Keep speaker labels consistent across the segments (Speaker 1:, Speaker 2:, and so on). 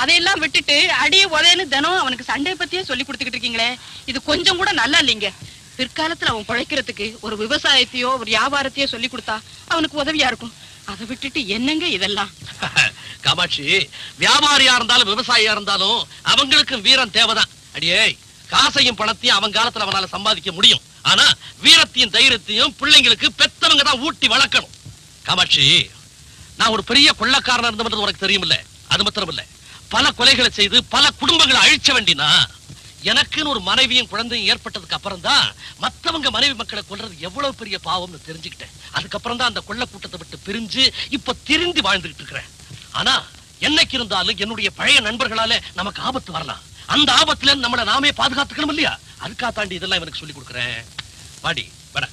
Speaker 1: அதையெல்லாம் விட்டுட்டு அடியே உதையன்னு தினம் அவனுக்கு சண்டை பத்தியே சொல்லி கொடுத்துக்கிட்டு இருக்கீங்களே இது கொஞ்சம் கூட நல்லா இல்லைங்க பிற்காலத்துல அவன் பிழைக்கிறதுக்கு ஒரு விவசாயத்தையோ ஒரு வியாபாரத்தையோ சொல்லி கொடுத்தா அவனுக்கு உதவியா இருக்கும் அதை விட்டுட்டு என்னங்க இதெல்லாம்
Speaker 2: காமாட்சி வியாபாரியா இருந்தாலும் விவசாயியா இருந்தாலும் அவங்களுக்கும் வீரம் தேவைதான் அடியே காசையும் பணத்தையும் அவன் காலத்துல அவனால சம்பாதிக்க முடியும் ஆனா வீரத்தையும் தைரியத்தையும் பிள்ளைங்களுக்கு பெத்தவங்க தான் ஊட்டி வளர்க்கணும் காமாட்சி நான் ஒரு பெரிய கொள்ளக்காரனா இருந்தது உனக்கு தெரியுமில்ல அது மாத்திரம் இல்ல பல கொலைகளை செய்து பல குடும்பங்களை அழிச்ச வேண்டினா எனக்குன்னு ஒரு மனைவியும் குழந்தையும் ஏற்பட்டதுக்கு அப்புறம் தான் மத்தவங்க மனைவி மக்களை கொல்றது எவ்வளவு பெரிய பாவம்னு தெரிஞ்சுக்கிட்டேன் அதுக்கப்புறம் தான் அந்த கொள்ள கூட்டத்தை விட்டு பிரிஞ்சு இப்ப திருந்தி வாழ்ந்துகிட்டு இருக்கிறேன் ஆனா என்னைக்கு இருந்தாலும் என்னுடைய பழைய நண்பர்களால நமக்கு ஆபத்து வரலாம் அந்த ஆபத்துல இருந்து நம்மள நாமே பாதுகாத்துக்கணும் இல்லையா அதுக்கா தாண்டி இதெல்லாம் இவனுக்கு சொல்லி கொடுக்குறேன் வாடி வட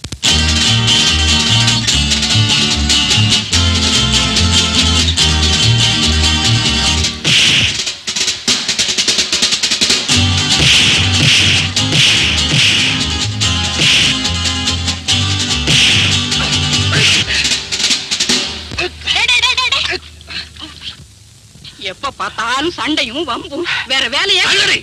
Speaker 1: எப்ப பார்த்தாலும் சண்டையும் வம்பும் வேற வேலையே
Speaker 2: அழறி.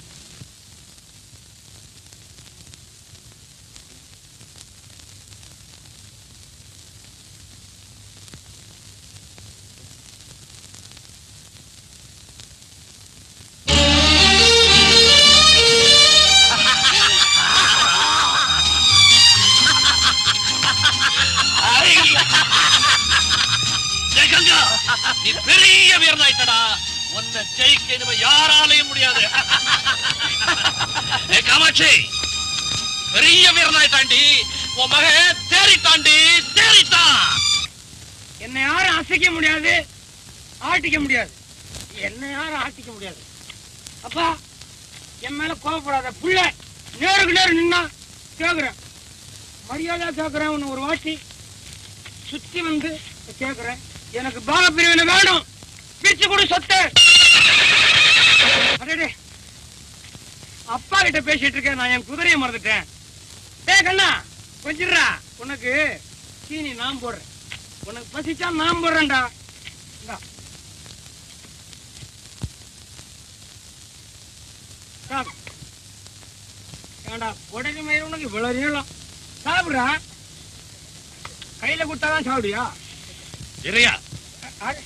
Speaker 2: டேய் கங்கா, நீ பெரிய வீரனாயிட்டடா உன்னை ஜெயிக்க இனிமே யாராலையும் முடியாது ஏய் காமாட்சி பெரிய வீரனாயிட்டாண்டி உன் மகன் தேறிட்டாண்டி தேறிட்டான்
Speaker 3: என்னை யாரும் அசைக்க முடியாது ஆட்டிக்க முடியாது என்னை யாரும் ஆட்டிக்க முடியாது அப்பா என் மேல கோவப்படாத புள்ள நேருக்கு நேரு நின்னா கேக்குறேன் மரியாதை கேக்குறேன் உன்னை ஒரு வாட்டி சுத்தி வந்து கேக்குறேன் எனக்கு பாக பிரிவினை வேணும் பிரிச்சு கொடு சொத்து அடடே அப்பா கிட்ட பேசிட்டு இருக்கேன் நான் என் குதிரையை மறந்துட்டேன் டேய் கண்ணா கொஞ்சிடுறா உனக்கு சீனி நான் போடுறேன் உனக்கு பசிச்சா நான் போடுறேன்டா இந்தா. சாப்பிடு. ஏன்டா உடனே மயிர் உனக்கு இவ்வளவு நீளம் சாப்பிடுறா கையில கொடுத்தாதான் சாப்பிடுயா
Speaker 2: இறையா
Speaker 3: அட-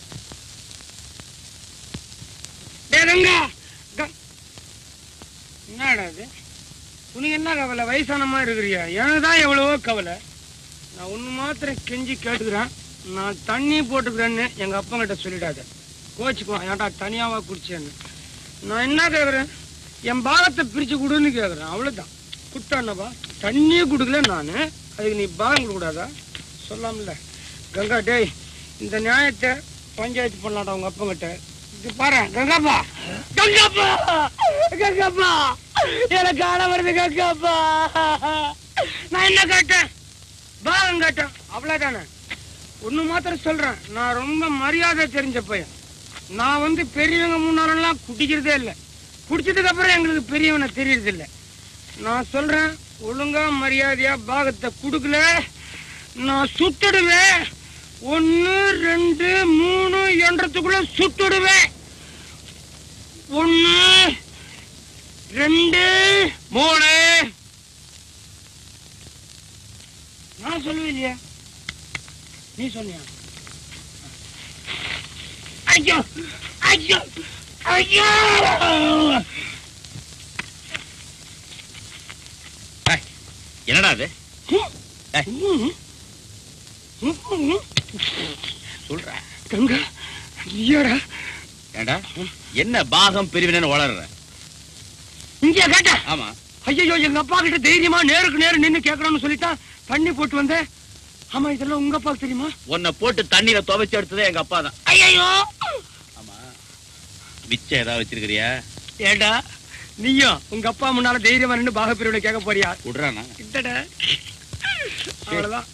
Speaker 3: டேய் ரங்கா, க- என்னடா இது உனக்கு என்ன கவலை வயசான மாதிரி இருக்கிறியா எனக்கு தான் எவ்வளவோ கவலை நான் ஒண்ணு மாத்திரம் கெஞ்சி கேட்டுக்கிறேன் நான் தண்ணி போட்டுக்கிறேன்னு எங்க அப்பா கிட்ட சொல்லிடாத கோச்சுக்குவான் ஏன்டா தனியாவா குடிச்சேன்னு நான் என்ன கேக்குறேன் என் பாகத்தை பிரிச்சு கொடுன்னு கேக்குறேன் அவ்வளவுதான் குட்டானப்பா தண்ணியே கொடுக்கல நானு அதுக்கு நீ பாகம் கொடுக்க கூடாதா சொல்லாமல கங்கா டேய் இந்த நியாயத்தை பஞ்சாயத்து பண்ணலாம்டா உங்க அப்பா கிட்ட இது பாரு கங்காப்பா கங்காப்பா கங்காப்பா எனக்கு ஆட வருது கங்காப்பா நான் என்ன கேட்டேன் பாகம் கேட்டேன் அவ்வளவுதானே ஒண்ணு மாத்திரம் சொல்றேன் நான் ரொம்ப மரியாதை தெரிஞ்ச பையன் நான் வந்து பெரியவங்க முன்னாலெல்லாம் குடிக்கிறதே இல்லை குடிச்சதுக்கு அப்புறம் எங்களுக்கு பெரியவனை தெரியறது இல்ல நான் சொல்றேன் ஒழுங்கா மரியாதையா பாகத்தை குடுக்கல நான் சுட்டுடுவேன் ஒன்னு ரெண்டு மூணு என்றதுக்குள்ள சுட்டுடுவேன் ஒன்னு ரெண்டு
Speaker 2: மூணு
Speaker 3: நான் சொல்லுவேன் இல்லையா நீ சொன்னியா ஐயோ ஐயோ ஐயோ
Speaker 4: என்னடா அது சொல்ற
Speaker 3: கங்கா நீயாடா
Speaker 4: ஏண்டா என்ன பாகம் பிரிவினு வளர்ற
Speaker 3: இங்கே கேட்ட
Speaker 4: ஆமா
Speaker 3: ஐயோ எங்க அப்பா கிட்ட தைரியமா நேருக்கு நேரு நின்னு கேட்கணும்னு சொல்லித்தான் தண்ணி போட்டு வந்தேன் ஆமா இதெல்லாம் உங்க அப்பாவுக்கு தெரியுமா
Speaker 4: உன்னை போட்டு தண்ணீரை துவைச்சு எடுத்ததே எங்க அப்பா தான்
Speaker 3: ஐயோ
Speaker 4: ஆமா மிச்சம் ஏதாவது வச்சிருக்கிறியா
Speaker 3: ஏடா நீயும் உங்க அப்பா முன்னால தைரியமா நின்னு பாக பிரிவுல கேட்க போறியா
Speaker 4: விடுறானா
Speaker 3: இல்லடா அவ்வளவுதான்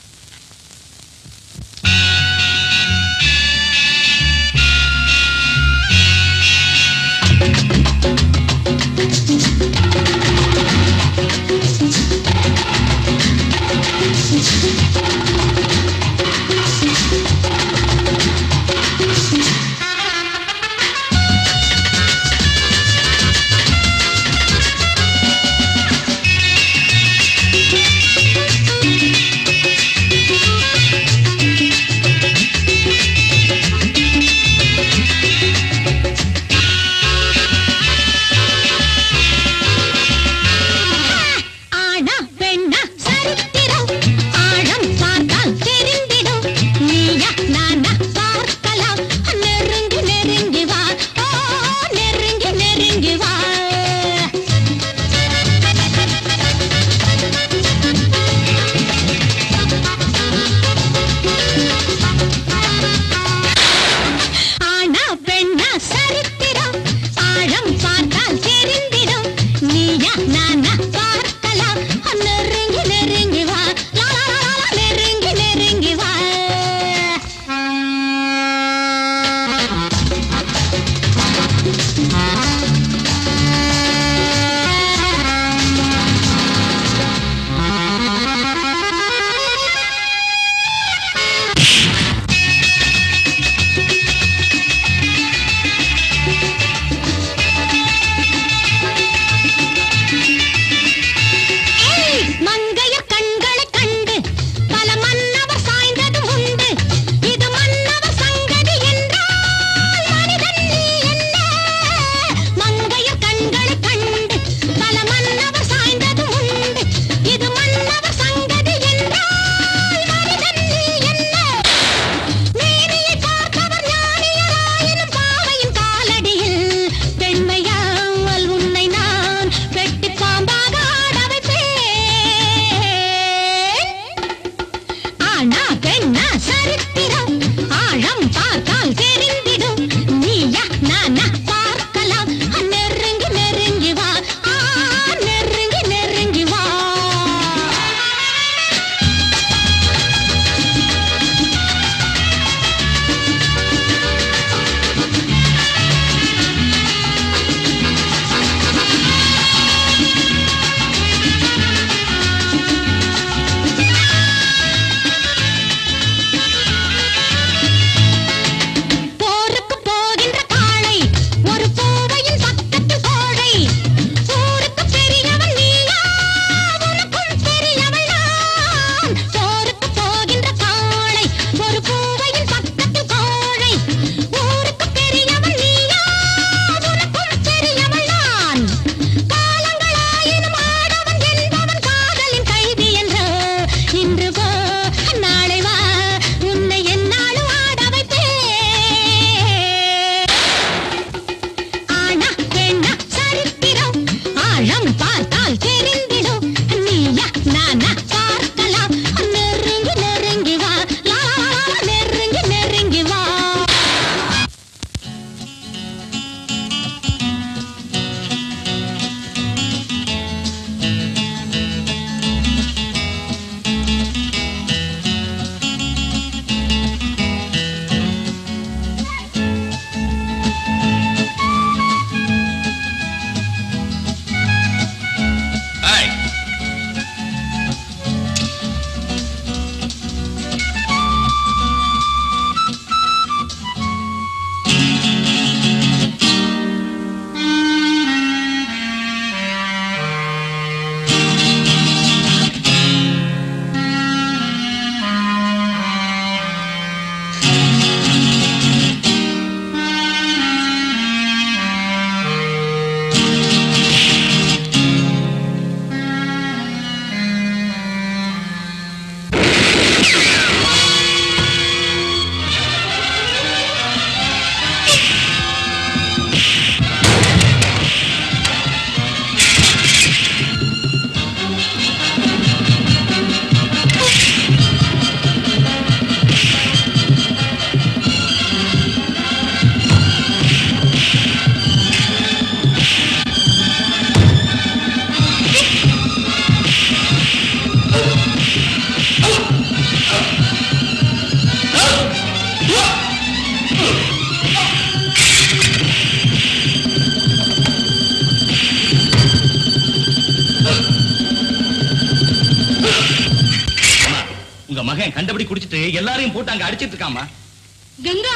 Speaker 4: உங்க மகன் கண்டபடி குடிச்சிட்டு எல்லாரையும் போட்டு அங்க அடிச்சிட்டு இருக்காமா
Speaker 1: கங்கா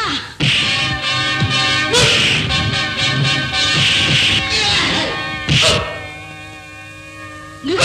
Speaker 1: கங்கா.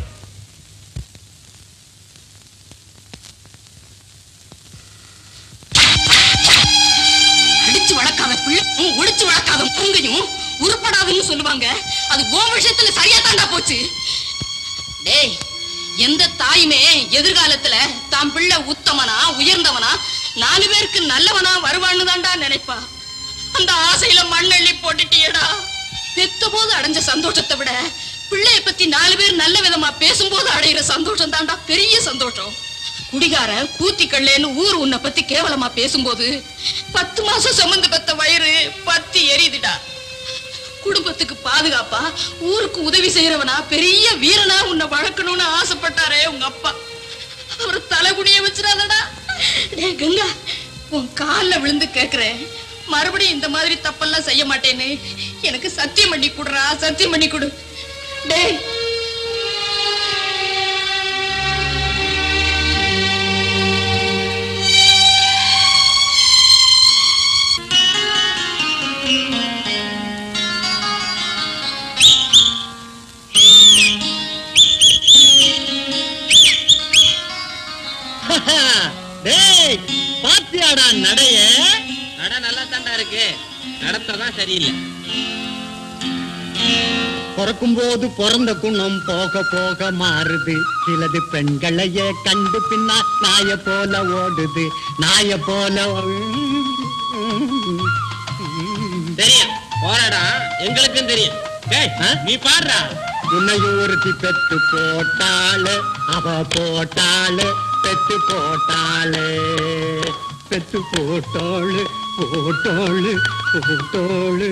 Speaker 1: அடிச்சு வளர்க்காத பிள்ளையும் ஒடிச்சு வளர்க்காத பூங்கையும் உருப்படாதுன்னு சொல்லுவாங்க அது ஓ விஷயத்துல சரியா தாண்டா போச்சு டேய் எந்த தாயுமே எதிர்காலத்துல தாம் பிள்ளை உத்தமனா உயர்ந்தவனா நாலு பேருக்கு நல்லவனா வருவான்னு தான்டா நினைப்பா அந்த ஆசையில மண்ணள்ளி போட்டுட்டியடா பெத்த போது அடைஞ்ச சந்தோஷத்தை விட பிள்ளைய பத்தி நாலு பேர் நல்ல விதமா பேசும்போது அடையிற சந்தோஷம் தான்டா பெரிய சந்தோஷம் குடிகார கூத்தி கள்ளேன்னு ஊர் உன்னை பத்தி கேவலமா பேசும்போது பத்து மாசம் சுமந்து பெத்த வயிறு பத்தி எரியுதுடா குடும்பத்துக்கு பாதுகாப்பா ஊருக்கு உதவி செய்யறவனா பெரிய வீரனா உன்னை வளர்க்கணும்னு ஆசைப்பட்டாரே உங்க அப்பா அவர் தலைகுனிய வச்சிடாதடா டேய் கங்கா உன் கால்ல விழுந்து கேக்குறேன் மறுபடியும் இந்த மாதிரி தப்பெல்லாம் செய்ய மாட்டேன்னு எனக்கு சத்தியம் பண்ணி கொடுறா சத்தியம் பண்ணி கொடு டேய்
Speaker 5: டேய் பாத்தியாடா நடைய
Speaker 6: நட நல்லா தாண்டா இருக்கு நடத்ததான் சரியில்லை
Speaker 5: பிறக்கும் போது பிறந்த குணம் போக போக மாறுது சிலது பெண்களையே கண்டு பின்னா நாய போல ஓடுது நாய போல
Speaker 6: தெரியும் போராடா எங்களுக்கும் தெரியும் டேய்,
Speaker 5: ஆ?
Speaker 6: நீ பாடுறா
Speaker 5: உன்னையூர்த்தி பெத்து போட்டாளு அவ போட்டாளு பெத்து போட்டாளு பெத்து போட்டாளு போட்டாளு போட்டாளு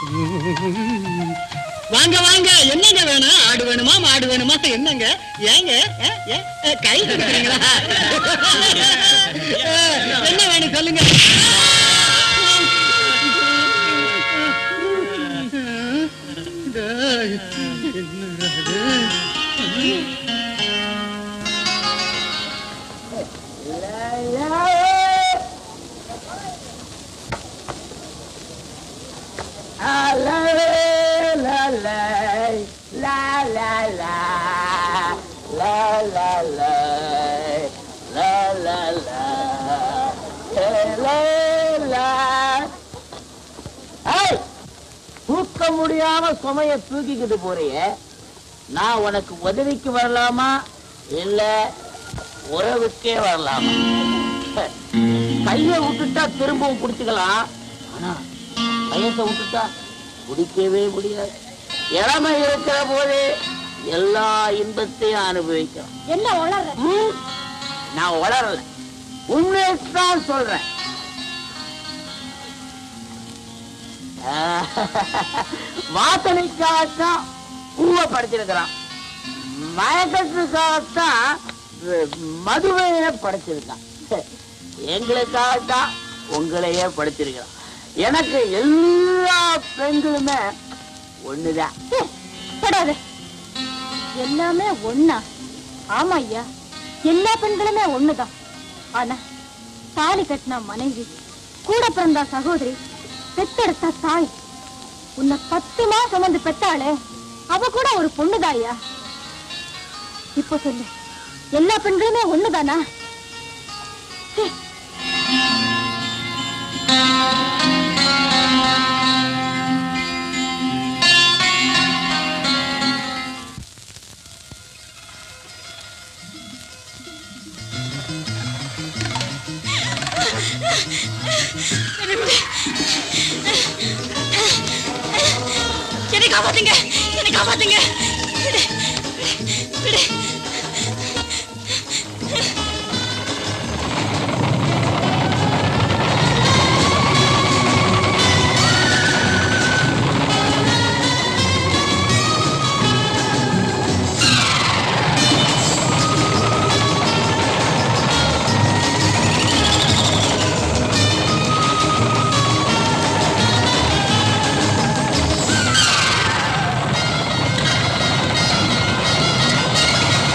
Speaker 5: வாங்க வாங்க என்னங்க வேணும் ஆடு வேணுமா மாடு வேணுமா என்னங்க ஏங்க ஏ, ஏ, ஏ, கை கொடுக்குறீங்களா ஏ, என்ன வேணும் சொல்லுங்க டேய், என்னடா இது?
Speaker 7: தூக்க முடியாம சுமைய தூக்கிக்கிட்டு போறியே நான் உனக்கு உதவிக்கு வரலாமா இல்ல உறவுக்கே வரலாமா கைய விட்டுட்டா திரும்பவும் குடிச்சுக்கலாம் ஆனா வயசை விட்டுட்டா குடிக்கவே முடியாது இளமை இருக்கிற போதே எல்லா இன்பத்தையும் அனுபவிக்கிறோம்
Speaker 8: என்ன உளற
Speaker 7: ம், நான் வளரல உண்மையைத்தான் சொல்றேன் வாசனைக்காகத்தான் பூவை படைச்சிருக்கிறான் மயக்கத்துக்காகத்தான் மதுவைய படைச்சிருக்கான் எங்களுக்காகத்தான் உங்களையே படைச்சிருக்கிறான் எனக்கு எல்லா பெண்களுமே ஒண்ணுதான்
Speaker 8: படாது எல்லாமே ஒண்ணா ஆமா ஐயா எல்லா பெண்களுமே ஒண்ணுதான் ஆனா தாலி கட்டின மனைவி கூட பிறந்த சகோதரி பெத்தெடுத்த தாய் உன்னை பத்து மாசம் வந்து பெத்தாளே அவ கூட ஒரு பொண்ணுதாயா இப்ப சொல்லு எல்லா பெண்களுமே ஒண்ணுதானா ச்சே.
Speaker 1: என்னை காப்பாத்துங்க என்னை காப்பாத்துங்க விடு, விடு.
Speaker 8: ஆ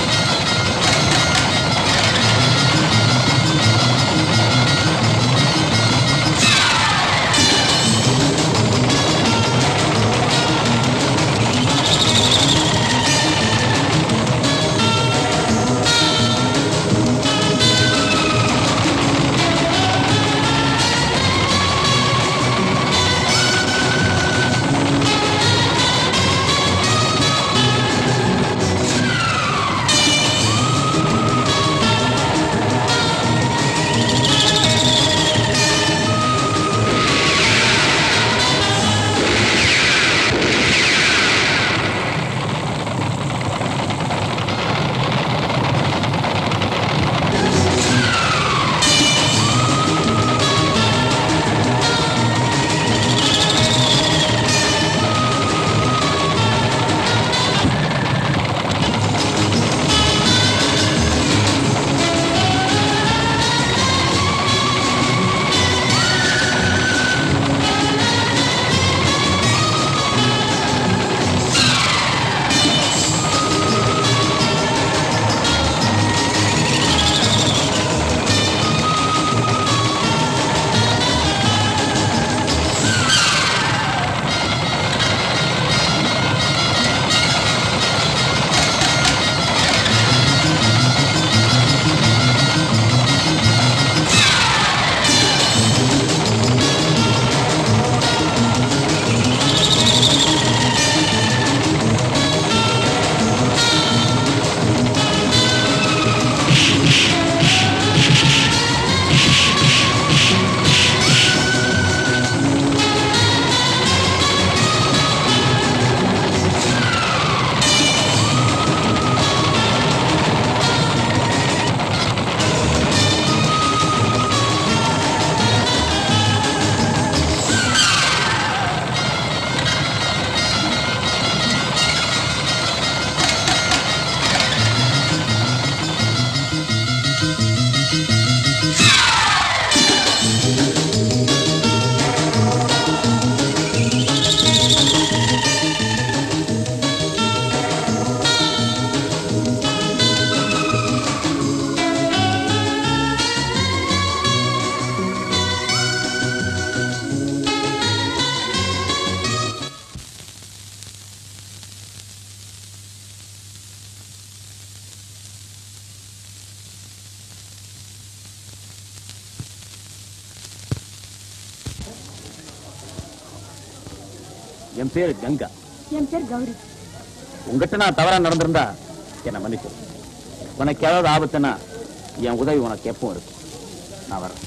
Speaker 4: என் பேரு கங்கா
Speaker 8: என் பேர் கௌரி
Speaker 4: உங்ககிட்ட நான் தவறா நடந்திருந்தா என்ன மன்னிச்சு உனக்கு ஏதாவது ஆபத்துன்னா என் உதவி உனக்கு எப்பவும் இருக்கு நான் வரேன்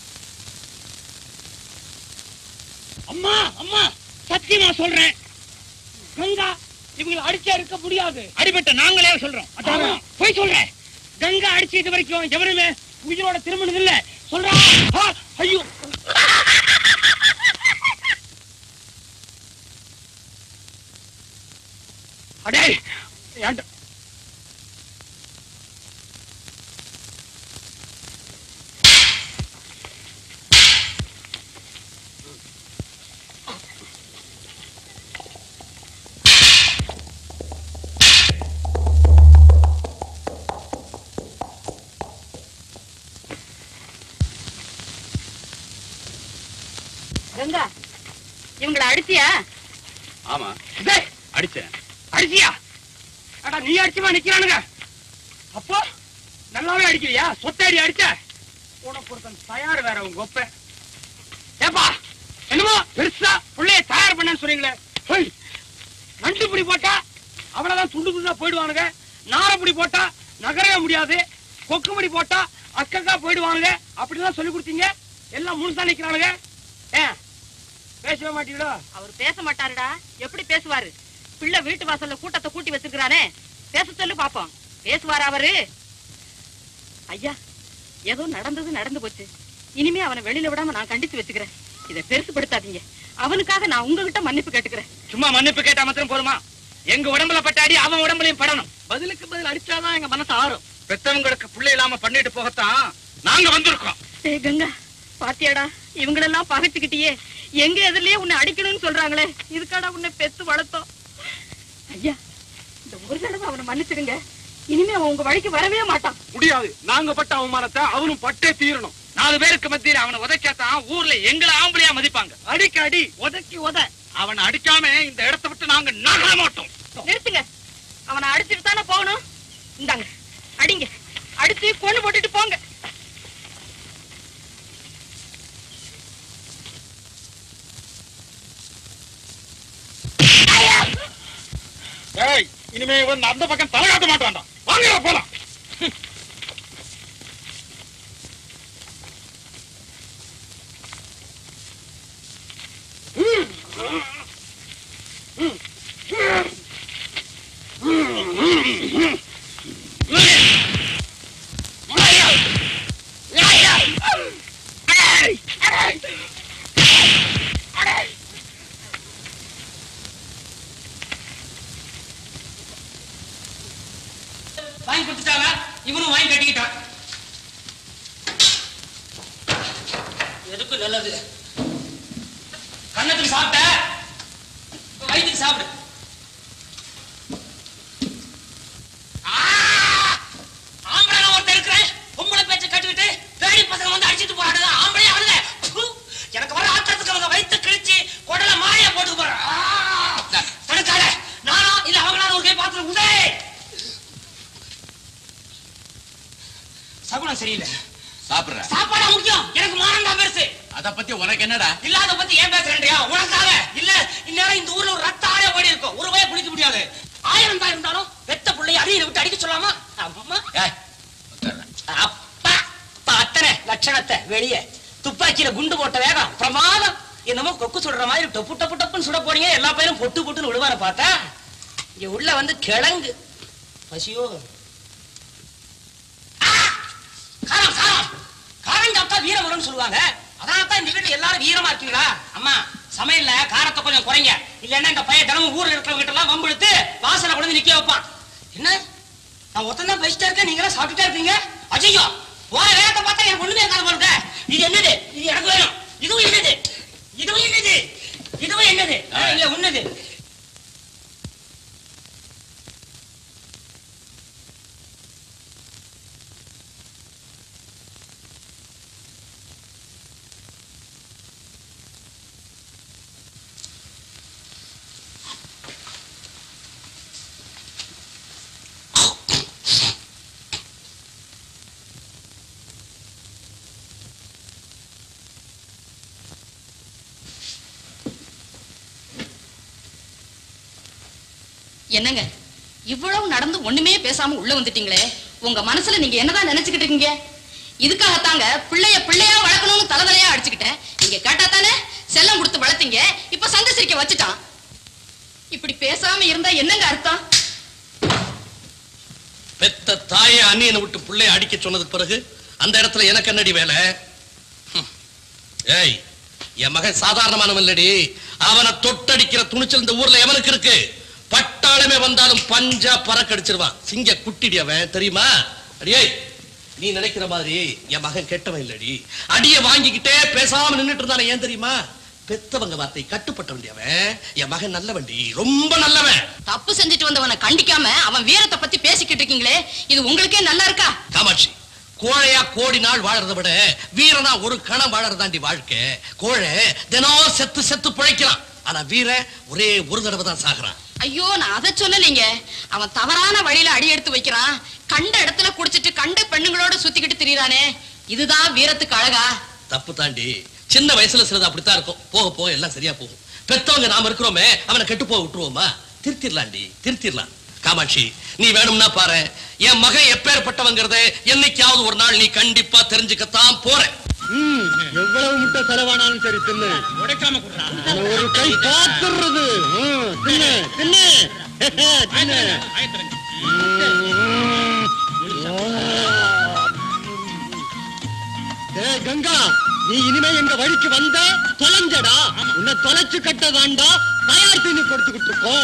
Speaker 3: அம்மா அம்மா சத்தியமா சொல்றேன் கங்கா இவங்களை அடிச்சா இருக்க முடியாது அடிபட்ட நாங்களே சொல்றோம் அதான் போய் சொல்றேன் கங்கா அடிச்சு இது வரைக்கும் எவருமே உயிரோட திரும்பினது இல்ல சொல்றா ஆ, ஐயோ அடே ஏன்டா
Speaker 1: கங்கா இவங்களை அடிச்சியா
Speaker 4: ஆமா
Speaker 3: டேய்,
Speaker 4: அடிச்சேன்
Speaker 3: அடிச்சியா அடா நீ அடிச்சுமா நிக்கிறானுங்க அப்போ நல்லாவே அடிக்கலையா சொத்தாடி அடிச்ச உனக்கு ஒருத்தன் தயார் வேற உங்க ஒப்ப ஏப்பா என்னமோ பெருசா புள்ளைய தயார் பண்ணன்னு சொன்னீங்களே ஹேய், நண்டு பிடி போட்டா அவ்வளவுதான் துண்டு துண்டா போயிடுவானுங்க நாரப்பிடி போட்டா நகரவே முடியாது கொக்கு முடி போட்டா அக்கக்கா போயிடுவானுங்க அப்படிலாம் சொல்லி கொடுத்தீங்க எல்லாம் முழுசா நிக்கிறானுங்க ஏன் பேசவே மாட்டீங்களா
Speaker 1: அவர் பேச மாட்டாருடா எப்படி பேசுவாரு பிள்ளை வீட்டு வாசல்ல கூட்டத்தை கூட்டி வச்சிருக்கிறானே பேச சொல்லு பாப்போம் பேசுவாரா அவரு ஐயா ஏதோ நடந்தது நடந்து போச்சு இனிமே அவனை வெளியில விடாம நான் கண்டிச்சு வச்சுக்கிறேன் இதை பெருசுபடுத்தாதீங்க அவனுக்காக நான் உங்ககிட்ட மன்னிப்பு கேட்டுக்கிறேன்
Speaker 3: சும்மா மன்னிப்பு கேட்டா மாத்திரம் போதுமா எங்க உடம்புல பட்ட அடி அவன் உடம்புலயும் படணும் பதிலுக்கு பதில் அடிச்சாதான் எங்க மனசு ஆறும் பெத்தவங்களுக்கு புள்ளை இல்லாம பண்ணிட்டு போகத்தான் நாங்க வந்திருக்கோம்
Speaker 1: டேய் கங்கா பாத்தியாடா இவங்களெல்லாம் பகைச்சுக்கிட்டியே எங்க எதிரிலேயே உன்னை அடிக்கணும்னு சொல்றாங்களே இதுக்காடா உன்னை பெத்து வளர்த்தோம் ஐயா இந்த ஒரு தடவை அவனை மன்னிச்சிடுங்க இனிமே அவன் உங்க வழிக்கு வரவே மாட்டான்
Speaker 3: முடியாது நாங்க பட்ட அவமானத்தை அவனும் பட்டே தீரணும் நாலு பேருக்கு மத்தியில அவனை உதைச்சாதான் ஊர்ல எங்களை ஆம்பளையா மதிப்பாங்க அடிக்க அடி உதைக்கு உத அவனை அடிக்காம இந்த இடத்தை விட்டு நாங்க நகர மாட்டோம்
Speaker 1: நிறுத்துங்க அவனை அடிச்சுட்டு தானே போகணும் இந்தாங்க அடிங்க அடிச்சு கொண்டு போட்டுட்டு போங்க
Speaker 3: ஏய் இனிமே இவன் அந்த பக்கம் தலை காட்ட மாட்டான்டா வாங்க போலாம்
Speaker 6: வாங்கி கொடுத்துட்டாங்க இவனும் வாங்கி கட்டிக்கிட்டான் எதுக்கு நல்லது கண்ணத்துக்கு சாப்பிட்ட வயிற்றுக்கு சாப்பிடு ஆ! ஆம்பளை நான் ஒருத்தன் இருக்கிறேன் பொம்பளை பேச்ச கட்டுக்கிட்டு வேடி பசங்க வந்து அடிச்சிட்டு போறாங்க ஆம்பளை அவனுங்க ப்பு! எனக்கு வர ஆத்திரத்துக்கு அவங்க வயிற்று கிழிச்சு குடல மாய போட்டு போறான் தடுக்காத நானா இல்ல அவங்களால ஒரு கை பாத்திரம் உதே சகுனம் சரியில்லை
Speaker 4: சாப்பிடுற
Speaker 6: சாப்பாடா முக்கியம் எனக்கு மானம் தான் பெருசு
Speaker 4: அத பத்தி உனக்கு என்னடா
Speaker 6: இல்லாத பத்தி ஏன் பேசுறேன்டியா உனக்காக இல்ல இந்நேரம் இந்த ஊர்ல ஒரு ரத்த ஆடே ஓடி இருக்கும் ஒரு வய குளிக்க முடியாது ஆயிரம் தான் இருந்தாலும் பெத்த பிள்ளைய அடியில விட்டு அடிக்க சொல்லாமா அம்மா அப்பா அப்பா அத்தனை லட்சணத்தை வெளியே துப்பாக்கியில குண்டு போட்ட வேகம் பிரமாதம் என்னமோ கொக்கு சுடுற மாதிரி டொப்பு டப்பு டப்புன்னு சுட போனீங்க எல்லா பையனும் பொட்டு பொட்டுன்னு விடுவார பார்த்தா இங்க உள்ள வந்து கிழங்கு பசியோ ஆ! காரம் காரம் காரம் சாப்பிட்டா வீரம் வரும்னு சொல்லுவாங்க அதனால தான் இந்த வீட்டுல எல்லாரும் வீரமா இருக்கீங்களா அம்மா சமையல்ல காரத்தை கொஞ்சம் குறைங்க இல்லன்னா இந்த பையன் தினமும் ஊர்ல இருக்கிறவங்க கிட்ட எல்லாம் வம்பெடுத்து வாசல்ல கொண்டு வந்து நிக்க வைப்பான் என்ன நான் ஒருத்தன் தான் பேசிட்டே இருக்கேன் நீங்க எல்லாம் சாப்பிட்டுட்டே இருக்கீங்க அஜய்யோ போற வேகத்தை பார்த்தா எனக்கு ஒண்ணுமே இருக்காது போல இது என்னது இது எனக்கு வேணும் இதுவும் என்னது இதுவும் என்னது இதுவும் என்னது ஆ, இல்ல உன்னது
Speaker 1: என்னங்க இவ்வளவு நடந்து ஒண்ணுமே பேசாம உள்ள வந்துட்டீங்களே உங்க மனசுல நீங்க என்னதான் நினைச்சுக்கிட்டு இருக்கீங்க இதுக்காகத்தாங்க பிள்ளைய பிள்ளையா வளர்க்கணும்னு தலைதலையா அடிச்சுக்கிட்டேன் நீங்க கேட்டா தானே செல்லம் கொடுத்து வளர்த்தீங்க இப்ப சங்க சிரிக்க வச்சுட்டான் இப்படி பேசாம இருந்தா என்னங்க அர்த்தம்
Speaker 2: பெத்த தாயை அண்ணியனை விட்டு பிள்ளைய அடிக்க சொன்னதுக்கு பிறகு அந்த இடத்துல எனக்கு என்னடி வேலை ஹம். ஏய் என் மகன் சாதாரணமானவன் இல்லடி அவனை தொட்டடிக்கிற துணிச்சல் இந்த ஊர்ல எவனுக்கு இருக்கு பட்டாளமே வந்தாலும் பஞ்சா பறக்கடிச்சிருவான் சிங்க குட்டிடி அவன் தெரியுமா அடியே நீ நினைக்கிற மாதிரி என் மகன் கெட்டவன் இல்லடி அடிய வாங்கிக்கிட்டே பேசாம நின்னுட்டு இருந்தானே ஏன் தெரியுமா பெத்தவங்க வார்த்தை கட்டுப்பட்ட வேண்டியவன் என் மகன் நல்லவன்டி ரொம்ப நல்லவன்
Speaker 1: தப்பு செஞ்சுட்டு வந்தவனை கண்டிக்காம அவன் வீரத்தை பத்தி பேசிக்கிட்டு இருக்கீங்களே இது உங்களுக்கே நல்லா இருக்கா
Speaker 2: காமாட்சி கோழையா கோடி நாள் வாழறதை விட வீரனா ஒரு கணம் வாழறதாண்டி வாழ்க்கை கோழை தினம் செத்து செத்து பிழைக்கிறான் ஆனா வீரன் ஒரே ஒரு தடவை தான் சாகுறான்
Speaker 1: ஐயோ நான் அதை சொல்லலைங்க அவன் தவறான வழியில அடி எடுத்து வைக்கிறான் கண்ட இடத்துல குடிச்சிட்டு கண்ட பெண்ணுங்களோட சுத்திக்கிட்டு திரியறானே இதுதான் வீரத்துக்கு அழகா
Speaker 2: தப்பு தாண்டி சின்ன வயசுல சிலது அப்படித்தான் இருக்கும் போக போக எல்லாம் சரியா போகும் பெத்தவங்க நாம இருக்கிறோமே அவனை கெட்டு போக விட்டுருவோமா திருத்திடலாண்டி திருத்திடலாம் காமாட்சி நீ வேணும்னா பாரு என் மகன் எப்பேற்பட்டவங்கிறத என்னைக்காவது ஒரு நாள் நீ கண்டிப்பா தெரிஞ்சுக்கத்தான் போற
Speaker 5: ம், எவ்வளவு முட்டை செலவானாலும் சரி தின்னு
Speaker 3: உடைக்காம குடுறா
Speaker 5: ஆனா ஒரு கை பாத்துறது ம், தின்னு தின்னு தின்னு ஏய் கங்கா நீ இனிமே எங்க வழிக்கு வந்த தொலைஞ்சடா உன்னை தொலைச்சு கட்ட வேண்டாம் தயார் தீனி கொடுத்துக்கிட்டு இருக்கோம்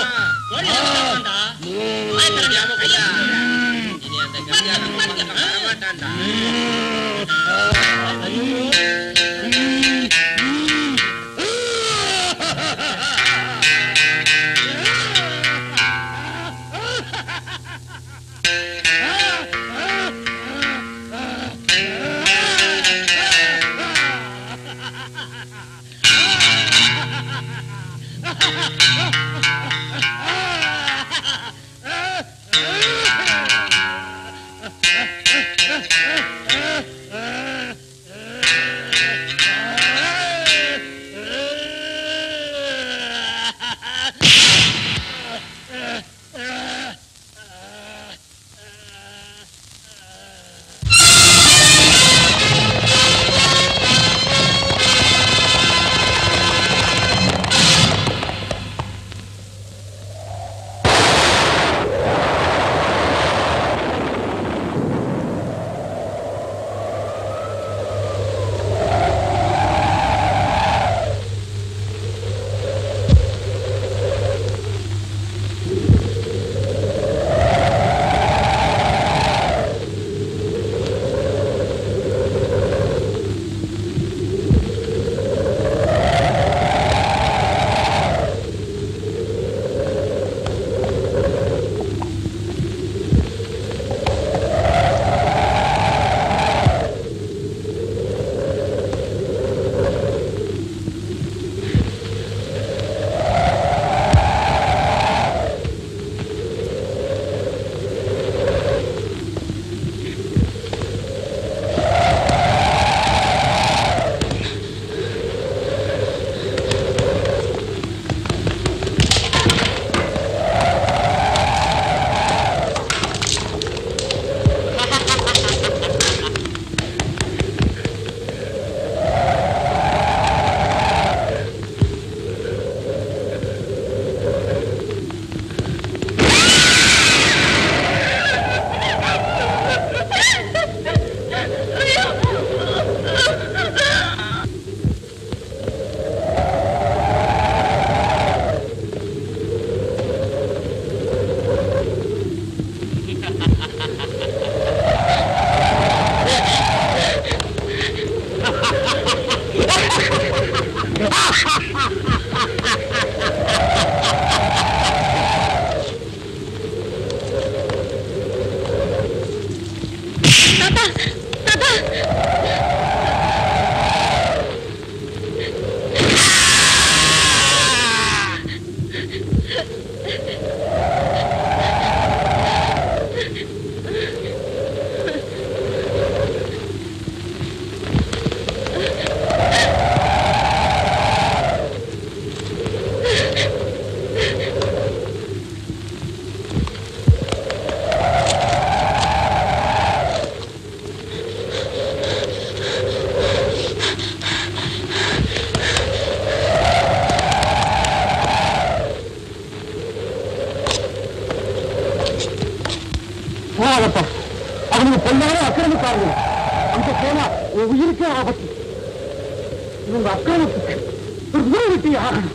Speaker 5: எல்லாரும் அக்கிரமிப்பார்கள் அங்க போனா உன் உயிருக்கே ஆபத்து இவங்க அக்கிரமத்துக்கு ஒரு ஊர் விட்டு ஆகணும்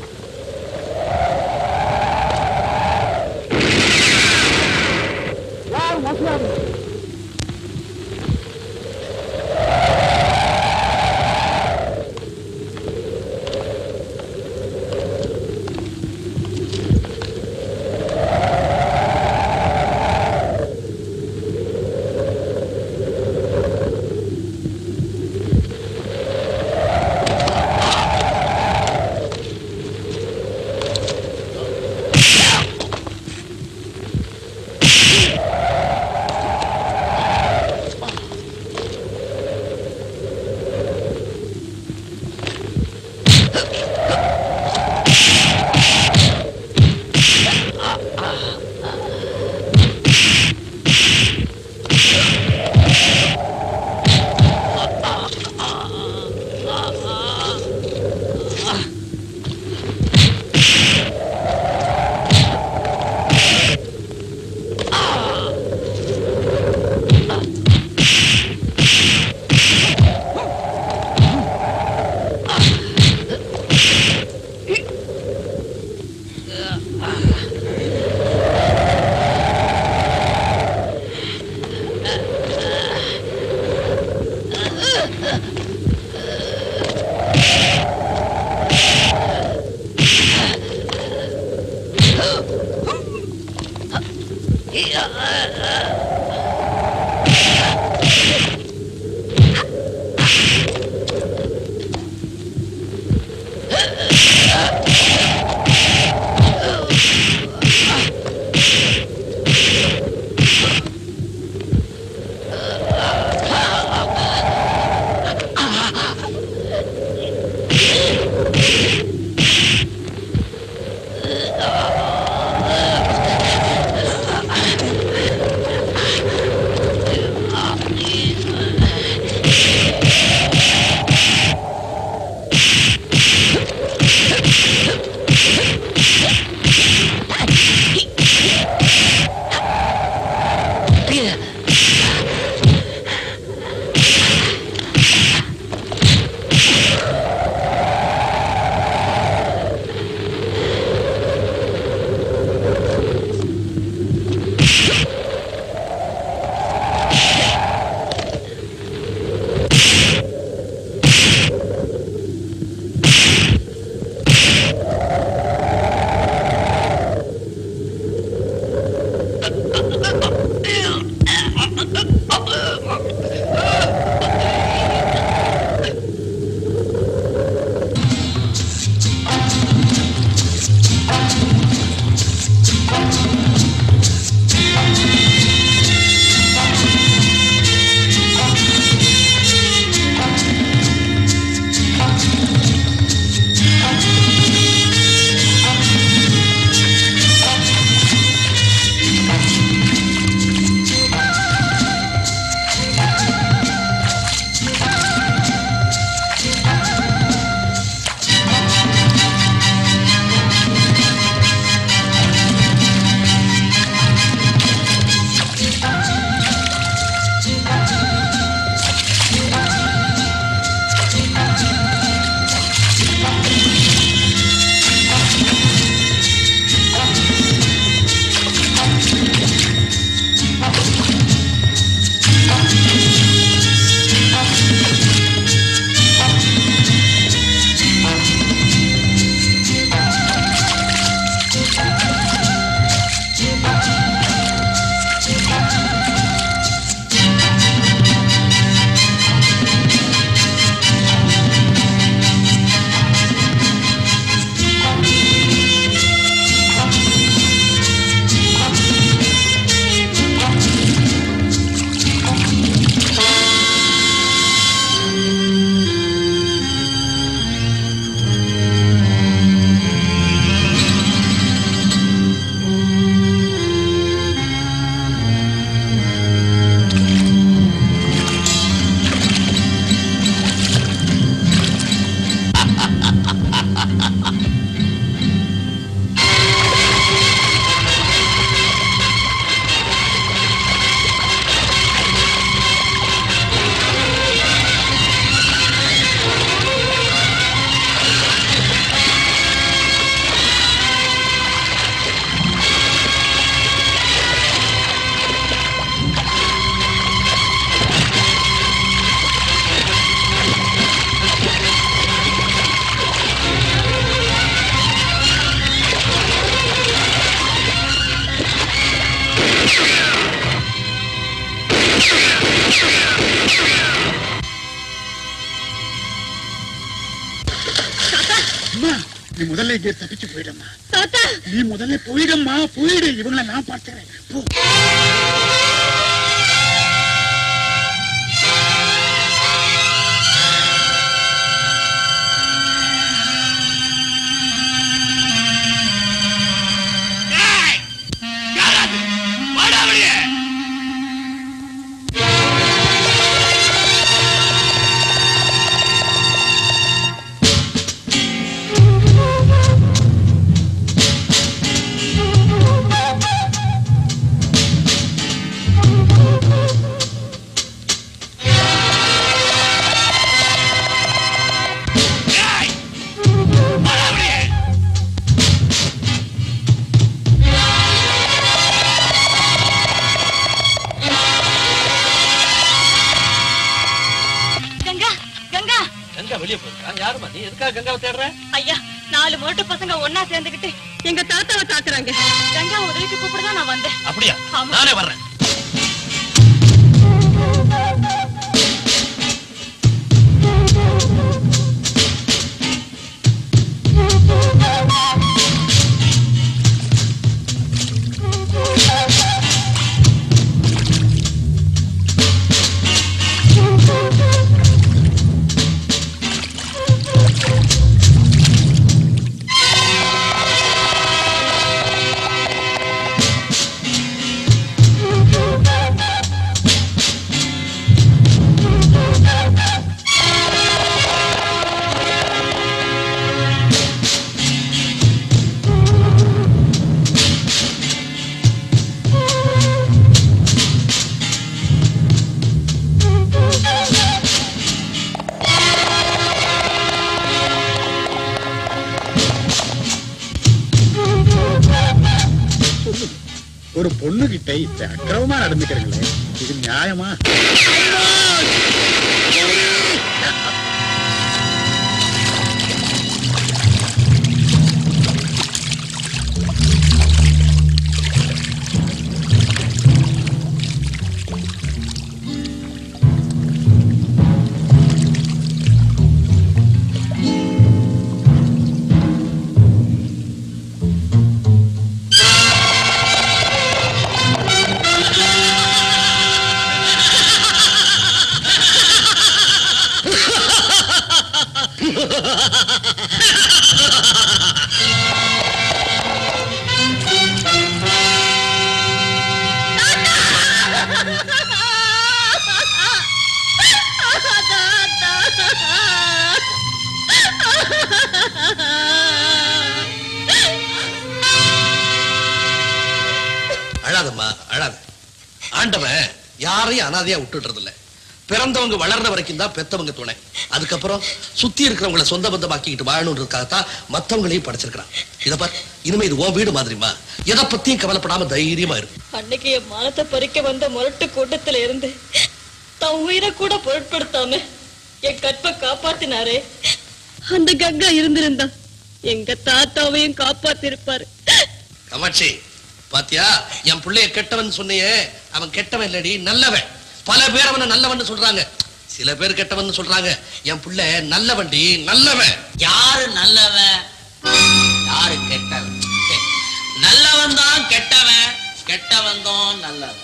Speaker 5: யார் மசியாது
Speaker 9: நீ முதல்ல இங்கே தப்பிச்சு போயிடம்மா
Speaker 8: தாத்தா
Speaker 9: நீ முதல்ல போயிடம்மா போயிடு இவங்கள நான் பார்த்துக்கிறேன் போ
Speaker 8: கங்கா கங்கா
Speaker 2: கங்கா வெளியே போயிருக்கா யாருமா நீ எதுக்காக கங்காவை தேடுற
Speaker 8: ஐயா நாலு மோட்டு பசங்க ஒன்னா சேர்ந்துகிட்டு எங்க தாத்தாவை தாக்குறாங்க கங்கா உதவிக்கு கூப்பிடுதான் நான் வந்தேன்
Speaker 2: அப்படியா
Speaker 8: ஆமா.
Speaker 2: நானே வர்றேன்
Speaker 9: ஒரு பொண்ணு கிட்ட இப்ப அக்கிரமமா நடந்துக்கிறீங்களே இது நியாயமா
Speaker 2: அழாதம்மா அழாத ஆண்டவன் யாரையும் அனாதையா விட்டுடுறது இல்ல பிறந்தவங்க வளர்ற வரைக்கும் தான் பெத்தவங்க துணை அதுக்கப்புறம் சுத்தி இருக்கிறவங்கள சொந்த பந்தமாக்கிக்கிட்டு வாழணுன்றதுக்காகத்தான் மத்தவங்களையும் படைச்சிருக்கிறான் இத பார் இனிமே இது உன் வீடு மாதிரிமா எதை பத்தியும் கவலைப்படாம தைரியமா இரு
Speaker 8: அன்னைக்கு என் மானத்தை பறிக்க வந்த முரட்டு கூட்டத்துல இருந்து தன் உயிரை கூட பொருட்படுத்தாம என் கற்பை காப்பாத்தினாரே அந்த கங்கா இருந்திருந்தா எங்க தாத்தாவையும் காப்பாத்திருப்பாரு
Speaker 2: காமாட்சி பாத்தியா என் பிள்ளைய கெட்டவன் சொன்னியே அவன் கெட்டவன் இல்லடி நல்லவன் பல பேர் அவனை நல்லவன் சொல்றாங்க சில பேர் கெட்டவன் சொல்றாங்க என் புள்ள நல்லவன்டி நல்லவன்
Speaker 6: யாரு நல்லவன் யாரு கெட்டவன் நல்லவன் தான் கெட்டவன் கெட்டவன் தான் நல்லவன்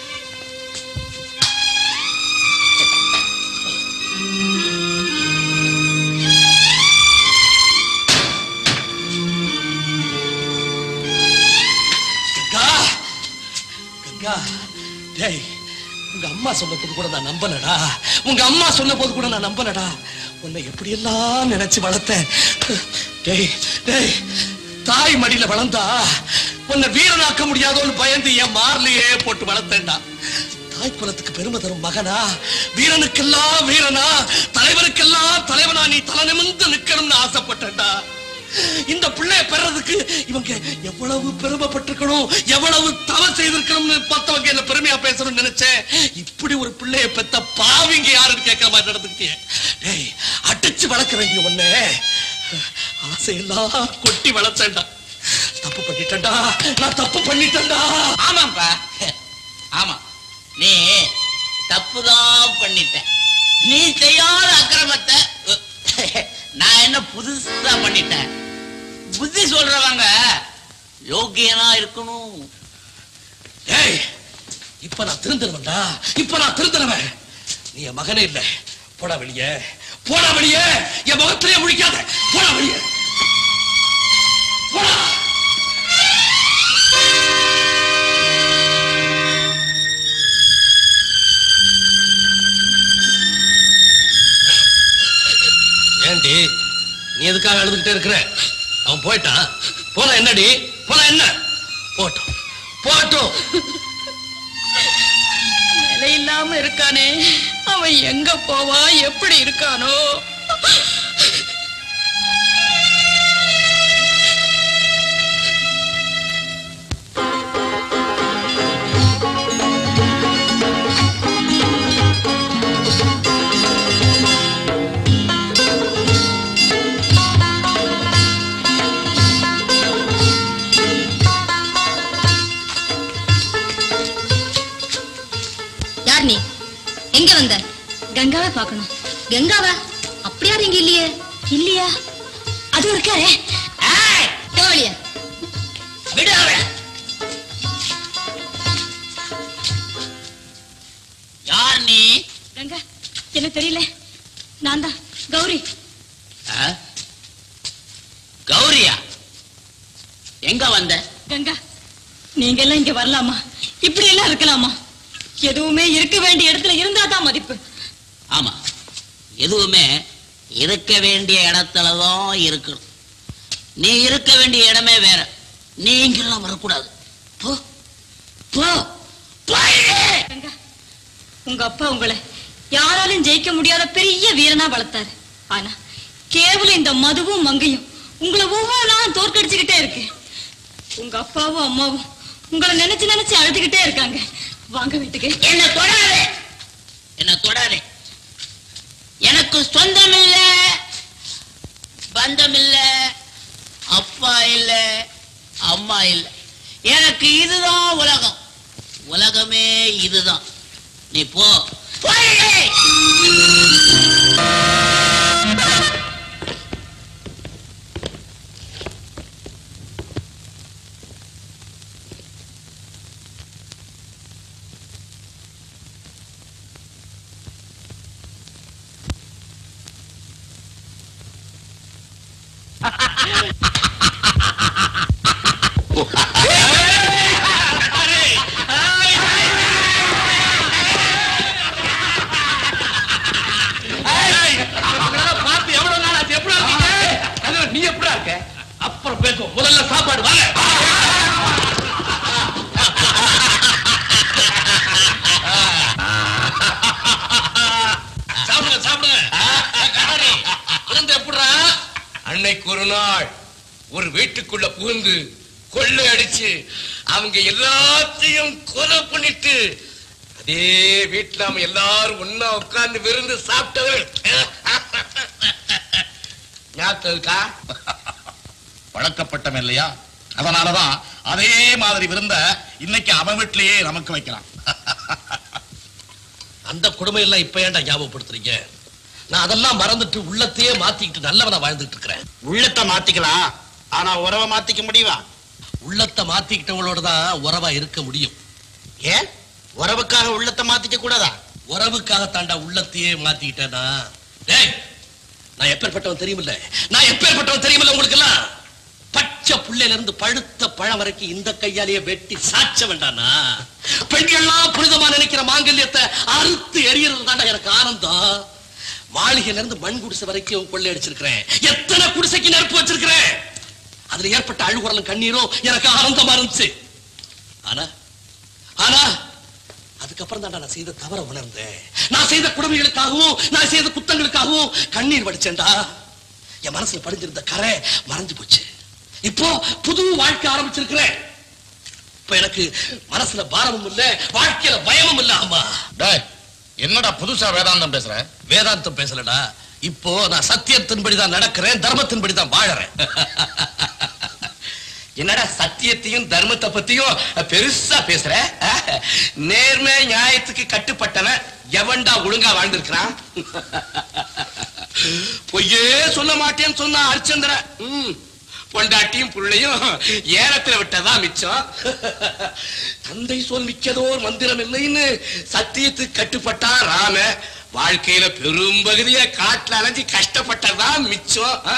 Speaker 2: கங்கா கங்கா டேய் உங்க அம்மா சொன்ன போது கூட நான் நம்பலடா உங்க அம்மா சொன்ன போது கூட நான் நம்பலடா உன்னை எப்படி எல்லாம் நினைச்சு வளர்த்தேன் டேய் டேய் தாய் மடியில வளர்ந்தா உன்னை வீரனாக்க முடியாதோன்னு பயந்து என் மார்லயே போட்டு வளர்த்தேன்டா தாய் குலத்துக்கு பெருமை தரும் மகனா வீரனுக்கெல்லாம் வீரனா தலைவனுக்கெல்லாம் தலைவனா நீ தலை நிமிர்ந்து நிக்கணும்னு ஆசைப்பட்டேன்டா இந்த பிள்ளைய பெறதுக்கு இவங்க எவ்வளவு பெருமைப்பட்டிருக்கணும் எவ்வளவு தவறு செய்திருக்கணும்னு பார்த்தவங்க என்ன பெருமையா பேசணும்னு நினைச்சேன் இப்படி ஒரு பிள்ளைய பெத்த பாவிங்க யாருன்னு கேட்கிற மாதிரி நடந்துக்கிட்டே டேய் அடிச்சு வளர்க்க வேண்டிய ஒண்ணே ஆசையெல்லாம் கொட்டி வளர்த்தேன்டா தப்பு பண்ணிட்டேன்டா நான் தப்பு பண்ணிட்டேன்டா
Speaker 6: ஆமாப்பா ஆமா நீ தப்புதான் பண்ணிட்ட நீ செய்யாத அக்கிரமத்தை நான் என்ன புதுசா பண்ணிட்டேன்
Speaker 7: புத்தி சொல்றவங்க யோக்கியனா இருக்கணும்
Speaker 2: ஏய் இப்ப நான் திருந்துறவன்டா இப்ப நான் திருந்துறவன் நீ என் மகனே இல்ல போடா வெளியே போடா வெளியே என் முகத்திலே முழிக்காத போடா வெளியே போடா ஏண்டி நீ எதுக்காக அழுதுகிட்டே இருக்கிற அவன் போயிட்டான் போனா என்னடி போனா என்ன போட்டோம் போட்டோம்
Speaker 1: நிலை இல்லாம இருக்கானே அவன் எங்க போவான் எப்படி இருக்கானோ
Speaker 8: யார் நீ எங்க வந்த கங்காவை பார்க்கணும் கங்காவா அப்படியா இங்க இல்லையே இல்லையா அது இருக்காரே தோழியா
Speaker 7: விடு அவளை. யார் நீ
Speaker 8: கங்கா என்ன தெரியல நான் தான் கௌரி
Speaker 7: ஆ? கௌரியா எங்க வந்த
Speaker 8: கங்கா நீங்க எல்லாம் இங்க வரலாமா இப்படி எல்லாம் இருக்கலாமா எதுவுமே இருக்க வேண்டிய இடத்துல இருந்தா தான் மதிப்பு
Speaker 7: ஆமா எதுவுமே இருக்க வேண்டிய இடத்துலதான் இருக்கணும் நீ இருக்க வேண்டிய இடமே வேற நீ இங்கெல்லாம் வரக்கூடாது போ போ போயிடு.
Speaker 8: கங்கா உங்க அப்பா உங்களை யாராலும் ஜெயிக்க முடியாத பெரிய வீரனா வளர்த்தாரு ஆனா கேவலம் இந்த மதுவும் மங்கையும் உங்களை ஒவ்வொரு நாளும் தோற்கடிச்சுக்கிட்டே இருக்கு உங்க அப்பாவும் அம்மாவும் உங்களை நினைச்சு நினைச்சு அழுதுகிட்டே இருக்காங்க வாங்க வீட்டுக்கு
Speaker 7: என்ன தொடாதே என்ன தொடாதே எனக்கு சொந்தம் இல்ல பந்தம் இல்ல அப்பா இல்ல அம்மா இல்ல எனக்கு இதுதான் உலகம் உலகமே இதுதான் நீ போ போயிடு.
Speaker 2: பார்த்து எவ்வளவு நாள் ஆச்சு எப்படி இருக்கீங்க கதிரவன், நீ எப்படா இருக்க அப்புறம் பேசுவோம் முதல்ல சாப்பாடு வாங்க சாப்பிடுங்க சாப்பிடுங்க கதிரவனே, விருந்து எப்படிடா
Speaker 10: அன்னைக்கு ஒரு நாள் ஒரு வீட்டுக்குள்ள புகுந்து கொள்ளை அடிச்சு அவங்க எல்லாத்தையும் கொலை பண்ணிட்டு அதே வீட்டுல அவன் எல்லாரும் ஒன்னா உட்கார்ந்து விருந்து சாப்பிட்டவர்கள் ஞாபகம் இருக்கா
Speaker 9: பழக்கப்பட்டவன் இல்லையா அதனாலதான் அதே மாதிரி விருந்த இன்னைக்கு அவன் வீட்டிலேயே நமக்கு வைக்கிறான்
Speaker 2: அந்த கொடுமை எல்லாம் இப்ப ஏன்டா ஞாபகப்படுத்துறீங்க நான் அதெல்லாம் மறந்துட்டு உள்ளத்தையே மாத்திக்கிட்டு நல்லவனா வாழ்ந்துட்டு இருக்கிறேன்
Speaker 9: உள்ளத்தை மாத்திக்கலாம் ஆனா உறவை மாத்திக்க முடியுமா
Speaker 2: உள்ளத்தை மாத்திக்கிட்டவங்களோட தான் உறவா இருக்க முடியும்
Speaker 9: ஏன் உறவுக்காக உள்ளத்தை மாத்திக்க கூடாதா
Speaker 2: உறவுக்காக தாண்டா உள்ளத்தையே மாத்திக்கிட்டேனா டேய் நான் எப்பேற்பட்டவன் தெரியுமில்ல நான் எப்பேற்பட்டவன் தெரியுமில்ல உங்களுக்கு எல்லாம் பச்சை புள்ளையில இருந்து பழுத்த பழம் வரைக்கும் இந்த கையாலேயே வெட்டி சாச்ச வேண்டானா பெண்கள்லாம் புனிதமா நினைக்கிற மாங்கல்யத்தை அறுத்து எரியறது தாண்டா எனக்கு ஆனந்தம் மாளிகையில இருந்து மண் குடிசை வரைக்கும் கொள்ளை அடிச்சிருக்கிறேன் எத்தனை குடிசைக்கு நெருப்பு வச்சிருக்கிறேன் அதுல ஏற்பட்ட அழுகுறலும் கண்ணீரும் எனக்கு ஆனந்தமா இருந்துச்சு ஆனா ஆனா அதுக்கப்புறம் தான் நான் செய்த தவற உணர்ந்தேன் நான் செய்த குடும்பங்களுக்காகவும் நான் செய்த குத்தங்களுக்காகவும் கண்ணீர் வடிச்சேன்டா என் மனசுல படிஞ்சிருந்த கரை மறைஞ்சு போச்சு இப்போ புது வாழ்க்கை ஆரம்பிச்சிருக்கிறேன் இப்ப எனக்கு மனசுல பாரமும் இல்ல வாழ்க்கையில பயமும் இல்ல ஆமா
Speaker 9: டேய் என்னடா புதுசா வேதாந்தம் பேசுற
Speaker 2: வேதாந்தம் பேசலடா இப்போ நான் சத்தியத்தின்படி தான் நடக்கிறேன் தர்மத்தின்படி தான் வாழறேன்
Speaker 10: என்னடா சத்தியத்தையும் தர்மத்தை பத்தியும் பெருசா பேசுற அஹ்? நேர்மை நியாயத்துக்கு கட்டுப்பட்டவன் எவன்டா ஒழுங்கா வாழ்ந்திருக்கிறான் பொய்யே சொல்ல மாட்டேன்னு சொன்னா ஹரிச்சந்திர ம். பொண்டாட்டியும் புள்ளையும் ஏலத்துல விட்டதா மிச்சம் தந்தை சொல் மிக்கதோர் மந்திரம் இல்லைன்னு சத்தியத்துக்கு கட்டுப்பட்டா ராம வாழ்க்கையில பெரும்பகுதிய காட்டுல அலைஞ்சு கஷ்டப்பட்டதா மிச்சம் ஆ?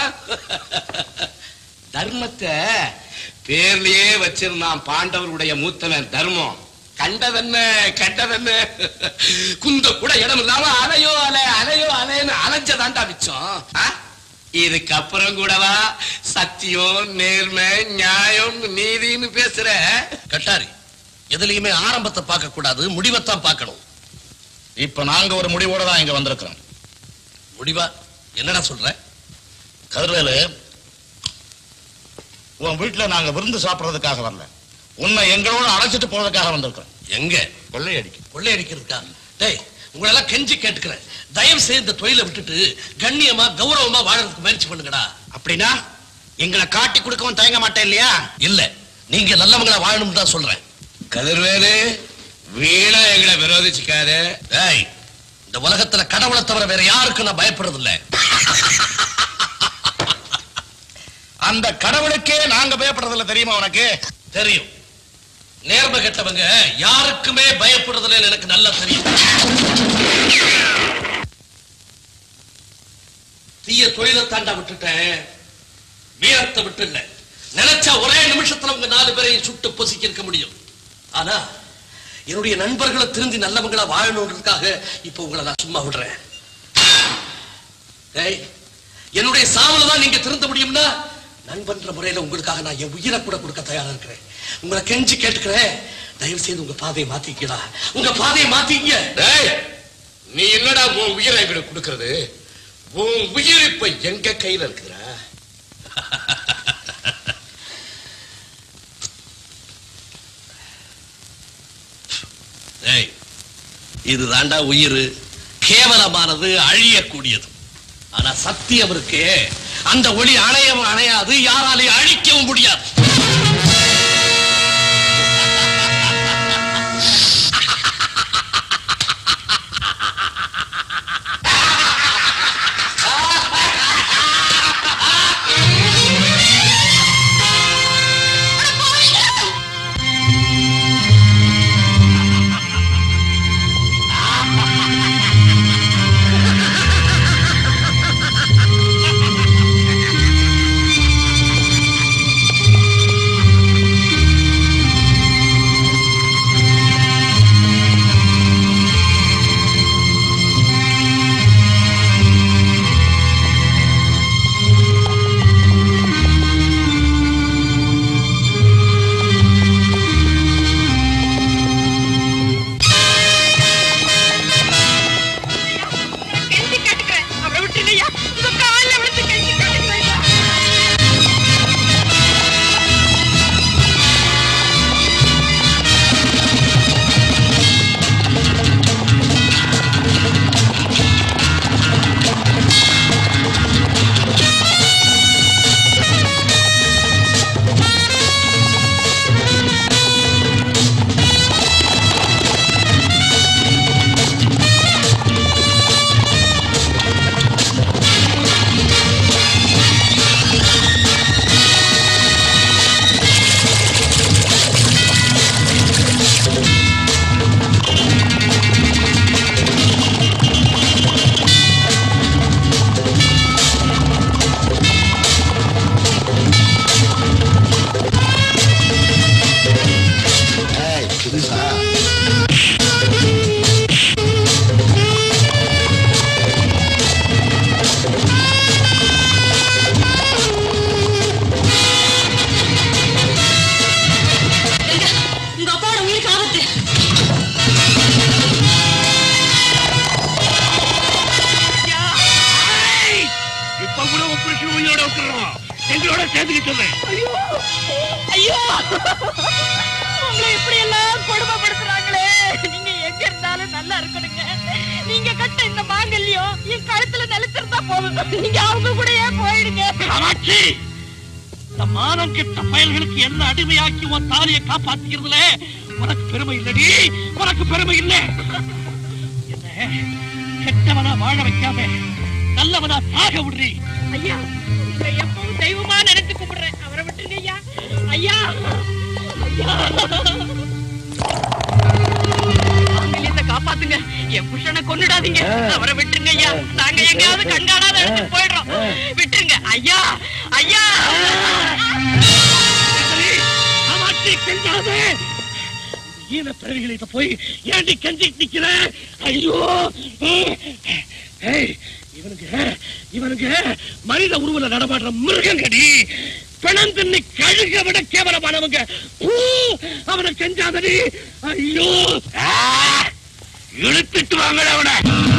Speaker 10: தர்மத்தை பேர்லயே வச்சிருந்தான் பாண்டவருடைய மூத்தவன் தர்மம் கண்டதென்ன கண்டதென்ன குந்த கூட இடம் இல்லாம அலையோ அலை அலையோ அலைன்னு அலைஞ்சதாண்டா மிச்சம் ஆ? இதுக்கப்புறம் கூடவா சத்தியம் நேர்மை நியாயம் நீதின்னு பேசுற
Speaker 2: கட்டாரி எதுலயுமே ஆரம்பத்தை பார்க்க கூடாது முடிவைத்தான் பார்க்கணும்
Speaker 9: இப்ப நாங்க ஒரு முடிவோட தான் இங்க வந்திருக்கிறோம்
Speaker 2: முடிவா என்னடா சொல்ற
Speaker 9: கதிர்வேலு உன் வீட்டுல நாங்க விருந்து சாப்பிடுறதுக்காக வரல உன்னை எங்களோட அழைச்சிட்டு போறதுக்காக வந்திருக்கிறோம்
Speaker 2: எங்க
Speaker 9: கொள்ளையடிக்க
Speaker 2: கொள்ளையடிக்கிறதுக்கா டேய் உங்களெல்லாம் கெஞ்சி கேட்டுக்கிறேன் தயவு செய்து இந்த தொழிலை விட்டுட்டு கண்ணியமா கௌரவமா வாழறதுக்கு முயற்சி பண்ணுங்கடா
Speaker 6: அப்படின்னா எங்களை காட்டி கொடுக்கவும் தயங்க மாட்டேன் இல்லையா
Speaker 2: இல்ல நீங்க நல்லவங்களா வாழணும்னு தான் சொல்றேன்
Speaker 10: கதிர்வேலு வீணா எங்களை விரோதிச்சுக்காத
Speaker 2: டேய் இந்த உலகத்துல கடவுளை தவிர வேற யாருக்கும் நான் பயப்படுறது இல்ல
Speaker 9: அந்த கடவுளுக்கே நாங்க பயப்படுறதில்ல தெரியுமா உனக்கு
Speaker 2: தெரியும் நேர்மை கெட்டவங்க யாருக்குமே பயப்படுறதுல எனக்கு நல்லா தெரியும் தீய தொழிலை தாண்டா விட்டுட்டேன் வீரத்தை விட்டுல நினைச்சா ஒரே நிமிஷத்துல உங்க நாலு பேரையும் சுட்டு பொசிக்க இருக்க முடியும் ஆனா என்னுடைய நண்பர்களை திருந்தி நல்லவங்களா வாழணுன்றதுக்காக இப்ப உங்களை நான் சும்மா விடுறேன் டேய், என்னுடைய சாவல தான் நீங்க திருந்த முடியும்னா நண்பன்ற முறையில உங்களுக்காக நான் என் உயிரை கூட கொடுக்க தயாரா இருக்கிறேன் உங்களை கெஞ்சி கேட்டுக்கிறேன் தயவு செய்து உங்க பாதையை மாத்திக்கடா உங்க பாதையை மாத்திக்க
Speaker 10: டேய், நீ என்னடா உன் உயிரை எங்களுக்கு கொடுக்கறது உன் உயிர் இப்ப எங்க கையில இருக்குதுடா
Speaker 2: ஏய் இது தாண்டா உயிர் கேவலமானது அழியக்கூடியது ஆனா சத்தியம் இருக்கே அந்த ஒளி அணையவும் அணையாது யாராலையும் அழிக்கவும் முடியாது
Speaker 1: கெஞ்சி கேட்டுக்கிறேன் அவரை விட்டுலையா உங்க கால்ல விழுந்து கெஞ்சி கேட்டுக்கிறேன்
Speaker 8: உங்க அப்பாவோட உயிருக்கு ஆபத்து
Speaker 3: இப்ப கூட உன் புருஷன் உயிரோட விட்டுறோம் எங்களோட சேர்த்துக்க சொல்றேன்
Speaker 1: ஐயோ ஐயோ உங்களை இப்படி எல்லாம் கொடுமைப்படுத்துறாங்களே நீங்க எங்க இருந்தாலும் நல்லா இருக்கணுங்க நீங்க கட்ட இந்த மாங்கல்யம் என் கழுத்துல நிலைச்சிருந்தா போதும் நீங்க அவங்க கூடயே போயிடுங்க
Speaker 3: காமாட்சி இந்த மானம் கெட்ட பயல்களுக்கு என்ன அடிமையாக்கி உன் தாலியை காப்பாத்திக்கிறதுல உனக்கு பெருமை இல்லடி உனக்கு பெருமை இல்ல என்ன கெட்டவனா வாழ வைக்காம
Speaker 2: நல்லவனா சாக விடுறி
Speaker 1: ஐயா உங்களை எப்பவும் தெய்வமா நினைச்சு கும்பிடுறேன் அவரை விட்டுருங்க ஐயா ஐயா ஐயா ஆங்கிலேயத்தை காப்பாத்துங்க என் புருஷனை கொன்னுடாதீங்க அவரை விட்டுருங்க ஐயா நாங்க எங்கேயாவது கண்காணாத இடத்துக்கு போயிடுறோம் விட்டுருங்க ஐயா ஐயா
Speaker 2: காமாட்சி கெஞ்சாதே ஈன பிறவிகளை போய் ஏண்டி கெஞ்சி நிக்கிற ஐயோ ஏய் இவனுக்கு இவனுக்கு மனித உருவல நடமாடுற மிருகங்கடி பிணம் தின்னி கழுக விட கேவலமானவங்க பூ அவனை கெஞ்சாதடி ஐயோ ஆ! இழுத்துட்டு வாங்கட அவனை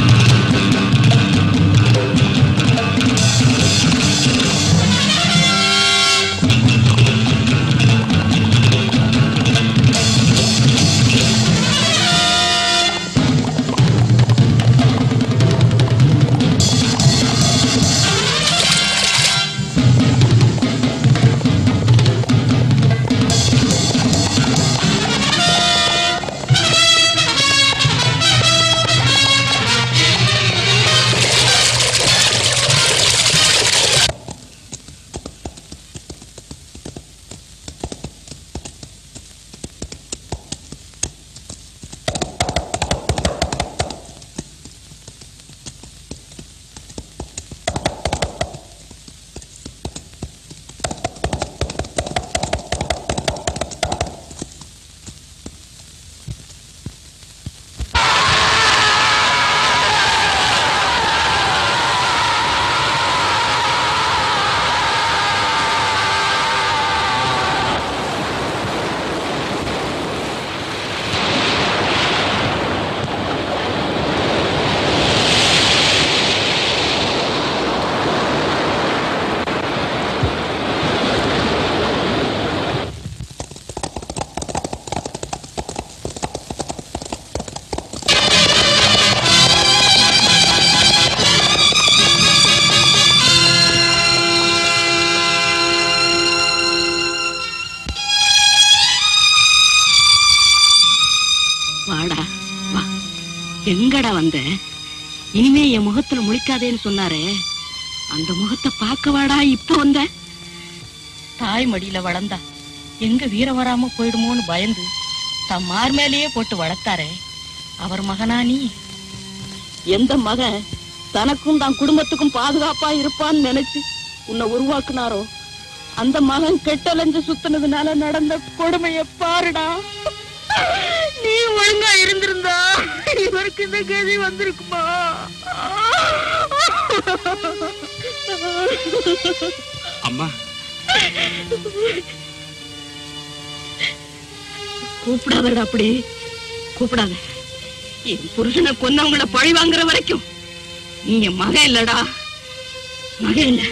Speaker 1: வாடா வா எங்கடா வந்த இனிமே என் முகத்துல முழிக்காதேன்னு சொன்னாரே அந்த முகத்தை பார்க்க வாடா இப்ப வந்த தாய் மடியில வளர்ந்தா எங்க வீர வராம போயிடுமோன்னு பயந்து தம் மார் மேலேயே போட்டு வளர்த்தாரே அவர் மகனா நீ எந்த மகன் தனக்கும் தான் குடும்பத்துக்கும் பாதுகாப்பா இருப்பான்னு நினைச்சு உன்னை உருவாக்குனாரோ அந்த மகன் கெட்டலைஞ்சு சுத்தினதுனால நடந்த கொடுமைய பாருடா நீ ஒழுங்கா இருந்திருந்தா இவருக்கு இந்த கதி வந்திருக்குமா
Speaker 2: அம்மா
Speaker 1: கூப்பிடாதடா அப்படி கூப்பிடாத என் புருஷனை கொன்னவங்கள பழி வாங்குற வரைக்கும் நீ என் மகன் இல்லடா மகன் இல்ல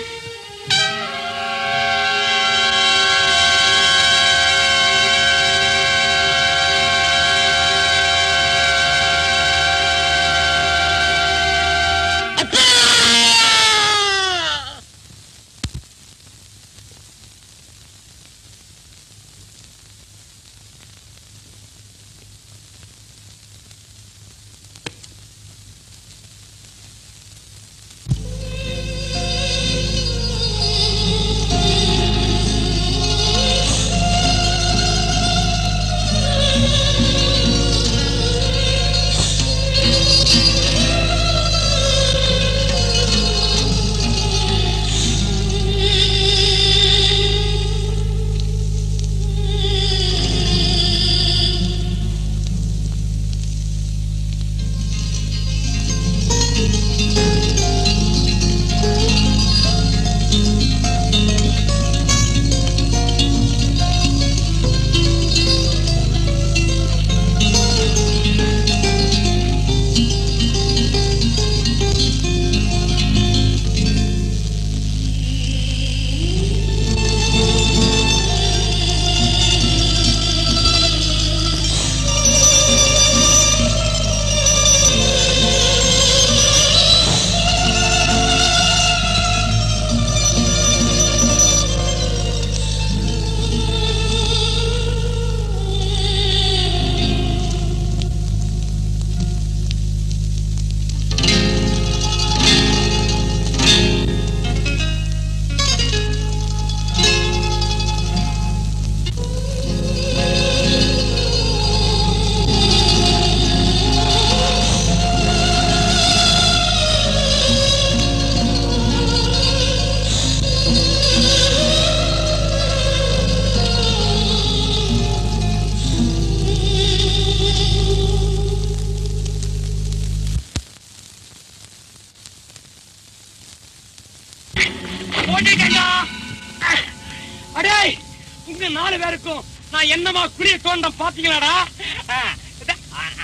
Speaker 3: பண்ணிட்டேன்டா அடே உங்க நாலு பேருக்கும் நான் என்னமா குடிய தோண்டம் பாத்தீங்களாடா ஆ, இதா, ஆ, ஆ.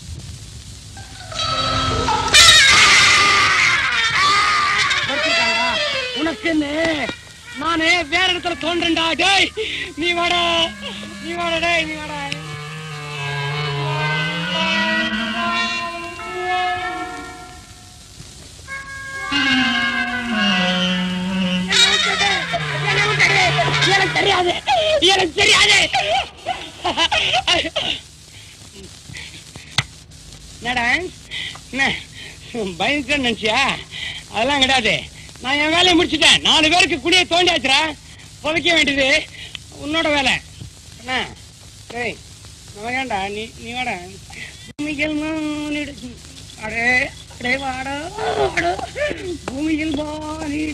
Speaker 3: வச்சிருக்காங்களா? உனக்கு என்ன நானே வேற இடத்துல தோன்றேன்டா டேய் நீ வாடா நீ வாடா டேய் நீ வாடா எனக்கு தெரியாது எனக்கு தெரியாது என்னடா என்ன பயங்கர நினைச்சியா அதெல்லாம் கிடையாது நான் என் வேலையை முடிச்சிட்டேன் நாலு பேருக்கு குடியை தோண்டியாச்சுடா புதைக்க வேண்டியது உன்னோட வேலை என்ன டேய் நான் வேண்டா நீ நீ வாடா பூமிகள் மானிட அடே அடே வாடா வாடா பூமியில் மானிட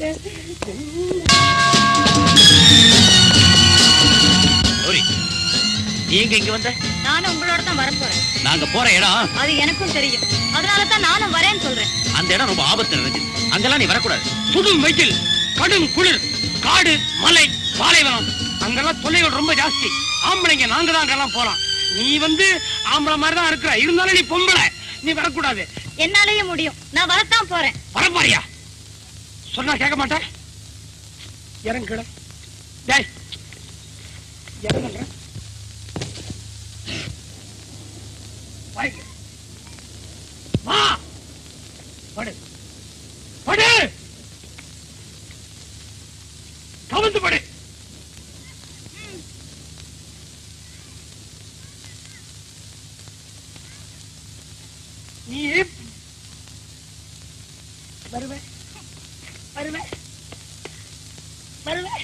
Speaker 4: கௌரி நீங்க இங்க வந்த
Speaker 8: நானும் உங்களோட தான் வர போறேன்
Speaker 4: நாங்க போற இடம்
Speaker 8: அது எனக்கும் தெரியும் அதனால தான் நானும் வரேன்னு சொல்றேன்
Speaker 4: அந்த இடம் ரொம்ப ஆபத்து நிறைஞ்சது அங்கெல்லாம் நீ வரக்கூடாது
Speaker 3: சுடும் வெயில் கடும் குளிர் காடு மலை பாலைவனம் அங்கெல்லாம் தொல்லைகள் ரொம்ப ஜாஸ்தி ஆம்பளைங்க நாங்க தான் அங்கெல்லாம் போலாம் நீ வந்து ஆம்பளை மாதிரி தான் இருக்கிற இருந்தாலும் நீ பொம்பளை நீ வரக்கூடாது
Speaker 8: என்னாலேயே முடியும் நான் வரத்தான் போறேன்
Speaker 3: வரப்பாரியா சொன்னா கேட்க மாட்டேன் இறங்குட டேய் இறங்குற வா படு படு கவுந்து படு நீ வருவே வருவே வருவே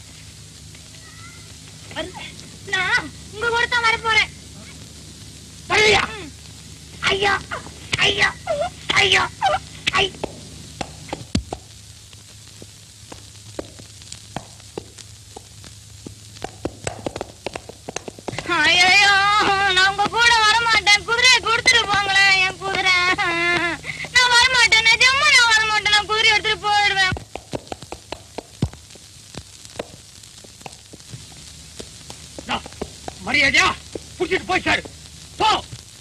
Speaker 3: வருவே
Speaker 8: நான் உங்க கூட தான் வர போறேன்
Speaker 3: வருவியா
Speaker 8: ஐயா ஐயா ஐயா ஐ ஐயோ நான் உங்க கூட வர மாட்டேன் குதிரையை கொடுத்துட்டு போங்களேன் என் குதிரை நான் வர மாட்டேன் நிஜமா நான் வர மாட்டேன் நான் குதிரை எடுத்துட்டு போயிடுவேன்
Speaker 3: டா, மரியாதையா புடிச்சிட்டு போய் சார் போ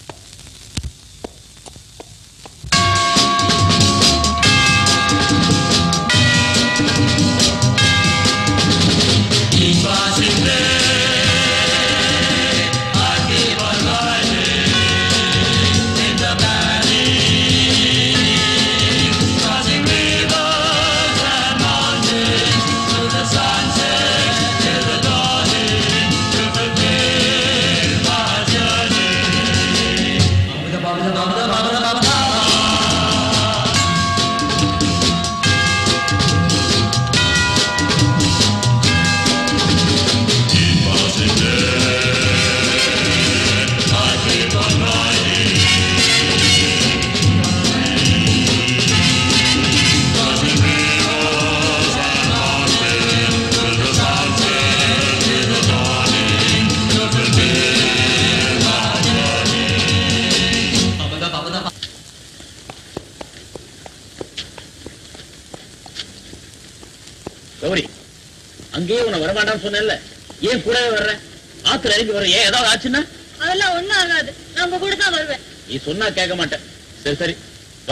Speaker 4: கௌரி அங்கேயே உன்னை வரமாட்டான்னு சொன்னேன்ல ஏன் கூடவே வர்ற ஆத்துல இறங்கி வர ஏன் ஏதாவது ஆச்சுன்னா
Speaker 8: அதெல்லாம் ஒண்ணும் ஆகாது நான் உங்க கூட தான் வருவேன்
Speaker 4: நீ சொன்னா கேட்க மாட்டேன் சரி சரி வா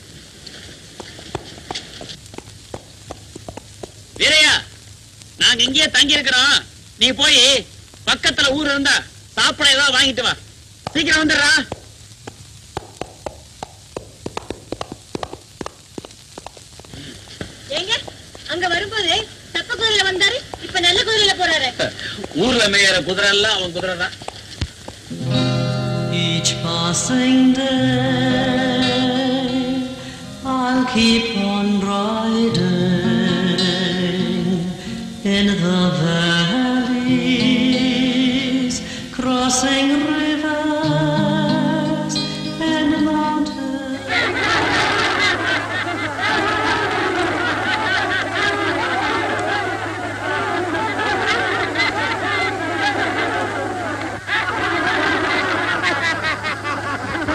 Speaker 4: வீரையா நாங்க இங்கேயே தங்கி இருக்கிறோம் நீ போய் பக்கத்துல ஊர் இருந்தா சாப்பிட ஏதாவது வாங்கிட்டு வா சீக்கிரம் வந்துடுறா
Speaker 8: ஏங்க அங்க வரும்போது தப்ப குதிரையில வந்தாரு இப்ப நல்ல குதிரையில போறாரு
Speaker 4: ஊர்ல மேயற குதிரை எல்லாம் அவன் குதிரை தான்
Speaker 11: Each passing day, I'll keep on riding in the valleys, crossing rivers and mountains.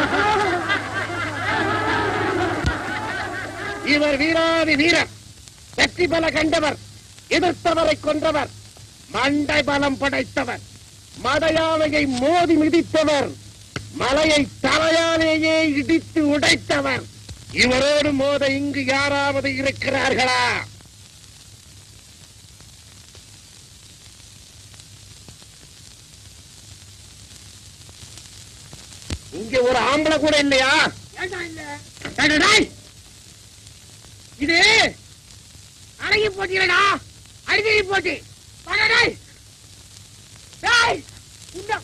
Speaker 3: இவர் வீராதி வீரன்
Speaker 12: வெற்றி பல கண்டவர் எதிர்த்தவரை கொன்றவர் மண்டை பலம் படைத்தவர் மடையானையை மோதி மிதித்தவர் மலையை தலையாலேயே இடித்து உடைத்தவர் இவரோடு மோத இங்கு யாராவது இருக்கிறார்களா இங்க ஒரு ஆம்பளை கூட இல்லையா ஏண்டா டேய்? இது அழகி போட்டியலடா அடிதடி போட்டி வாடா டேய். டேய், இந்த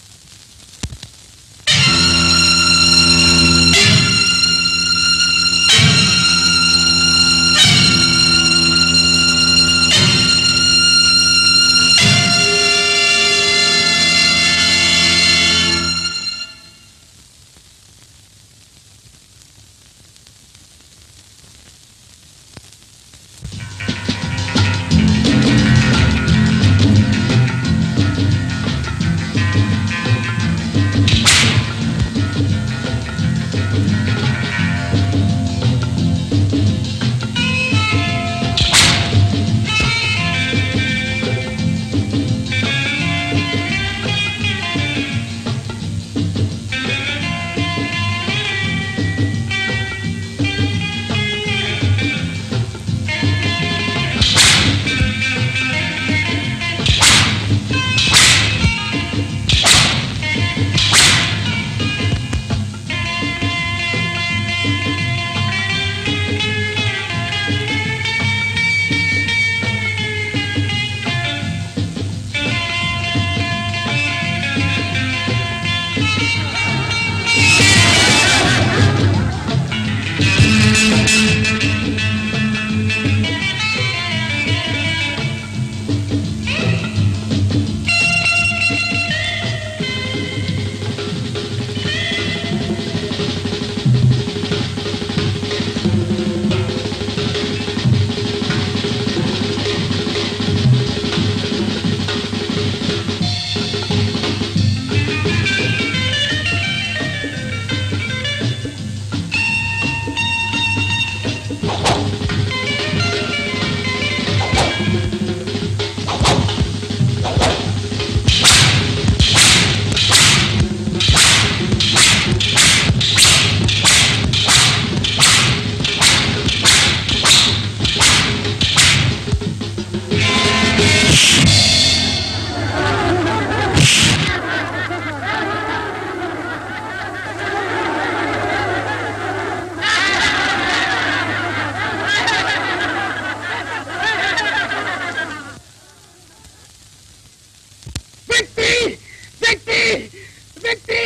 Speaker 12: வெற்றி வெற்றி வெற்றி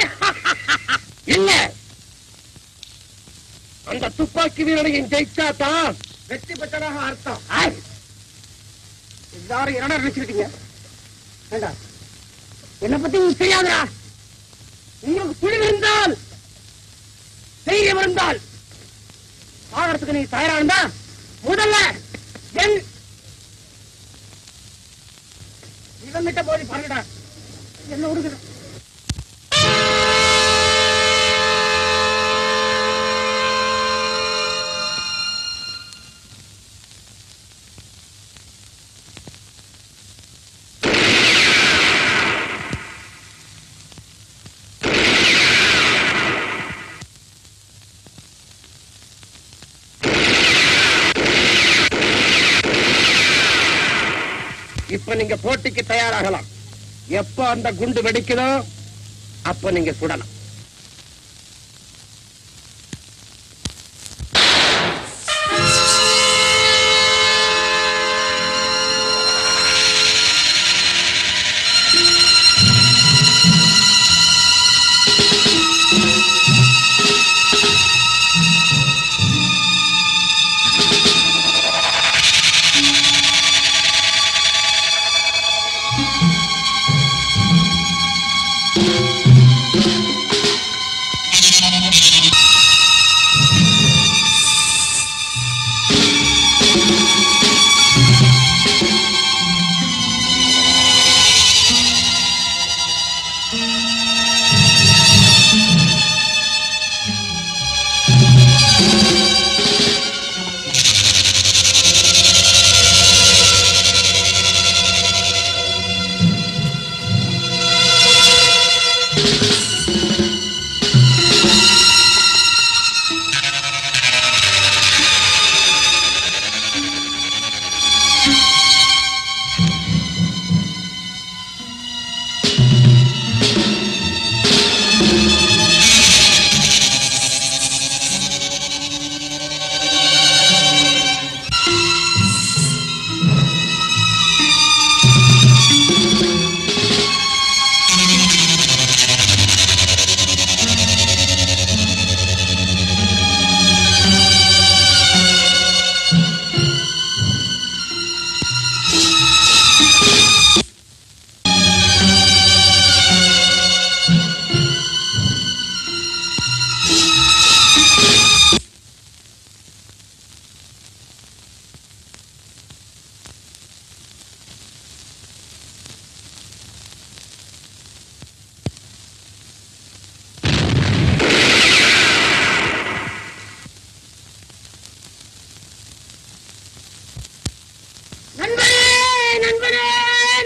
Speaker 12: இல்ல அந்த துப்பாக்கி வீரனையும் ஜெயிச்சாதான் வெற்றி பெற்றதாக அர்த்தம் ஆய். எல்லாரும் என்னடா நினைச்சுக்கிட்டீங்க ஏண்டா, என்னை பத்தி உங்களுக்கு தெரியாதுடா உங்களுக்கு துணிவு இருந்தால் தைரியம் இருந்தால் சாகறதுக்கு நீ தயாரா இருந்தா முதல்ல என் இவங்கிட்ட போய் பாருடா என்ன விடுகிறது இப்ப நீங்க போட்டிக்கு தயாராகலாம் எப்ப அந்த குண்டு வெடிக்குதோ அப்ப நீங்க சுடலாம்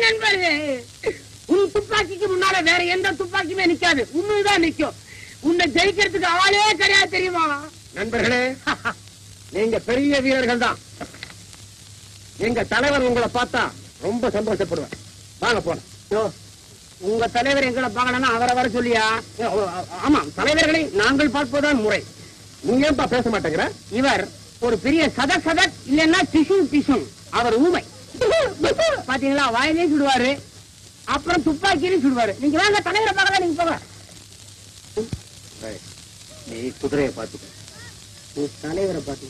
Speaker 3: நண்பரே உன் துப்பாக்கிக்கு முன்னால வேற எந்த துப்பாக்கியுமே நிக்காது உண்மைதான் நிக்கும் உன்னை ஜெயிக்கிறதுக்கு ஆளே கிடையாது தெரியுமா
Speaker 12: நண்பர்களே நீங்க பெரிய வீரர்கள் தான் எங்க தலைவர் உங்களை பார்த்தா ரொம்ப சந்தோஷப்படுவார் வாங்க போலாம்
Speaker 3: யோ, உங்க தலைவர் எங்களை பார்க்கணும்னா அவரை வர சொல்லியா
Speaker 12: ஓ, ஓ, ஆமா தலைவர்களை நாங்கள் பார்ப்பதுதான் முறை நீங்க ஏன்பா பேச மாட்டேங்கிற
Speaker 3: இவர் ஒரு பெரிய சதக் சதக் இல்லைன்னா டிசு டிசு அவர் ஊமை பாத்தீங்களா வாயிலே சுடுவாரு அப்புறம் துப்பாக்கியிலும் சுடுவாரு நீங்க வாங்க தலைவரை பார்க்கலாம் நீங்க போங்க
Speaker 12: டேய், நீ குதிரையை பார்த்துக்க
Speaker 3: நீ தலைவரை பார்த்து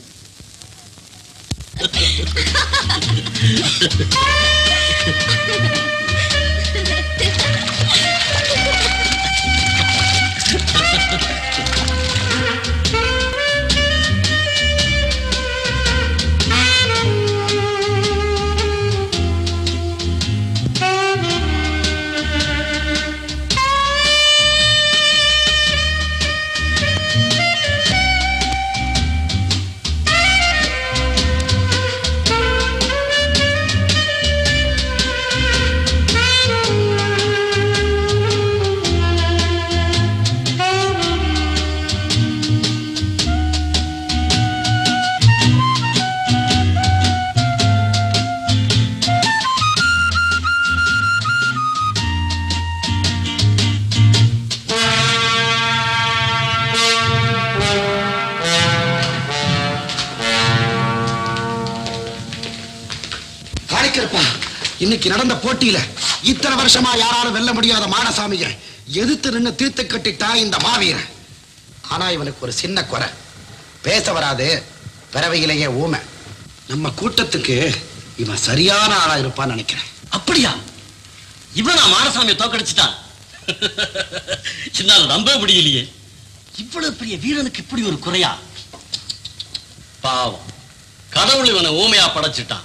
Speaker 9: காணிக்கிறப்பா இன்னைக்கு நடந்த போட்டியில இத்தனை வருஷமா யாராலும் வெல்ல முடியாத மாடசாமிய எதிர்த்து நின்னு தீர்த்து கட்டிட்டா இந்த மாவீரன் ஆனா இவனுக்கு ஒரு சின்ன குறை பேச வராது பிறவையிலேயே ஊமை நம்ம கூட்டத்துக்கு இவன் சரியான ஆளா இருப்பான்னு நினைக்கிறேன்
Speaker 13: அப்படியா இவனா மாரசாமியை தோக்கடிச்சிட்டான் என்னால நம்ப முடியலையே இவ்வளவு பெரிய வீரனுக்கு இப்படி ஒரு குறையா பாவம் கடவுள் இவனை ஊமையா படைச்சிட்டான்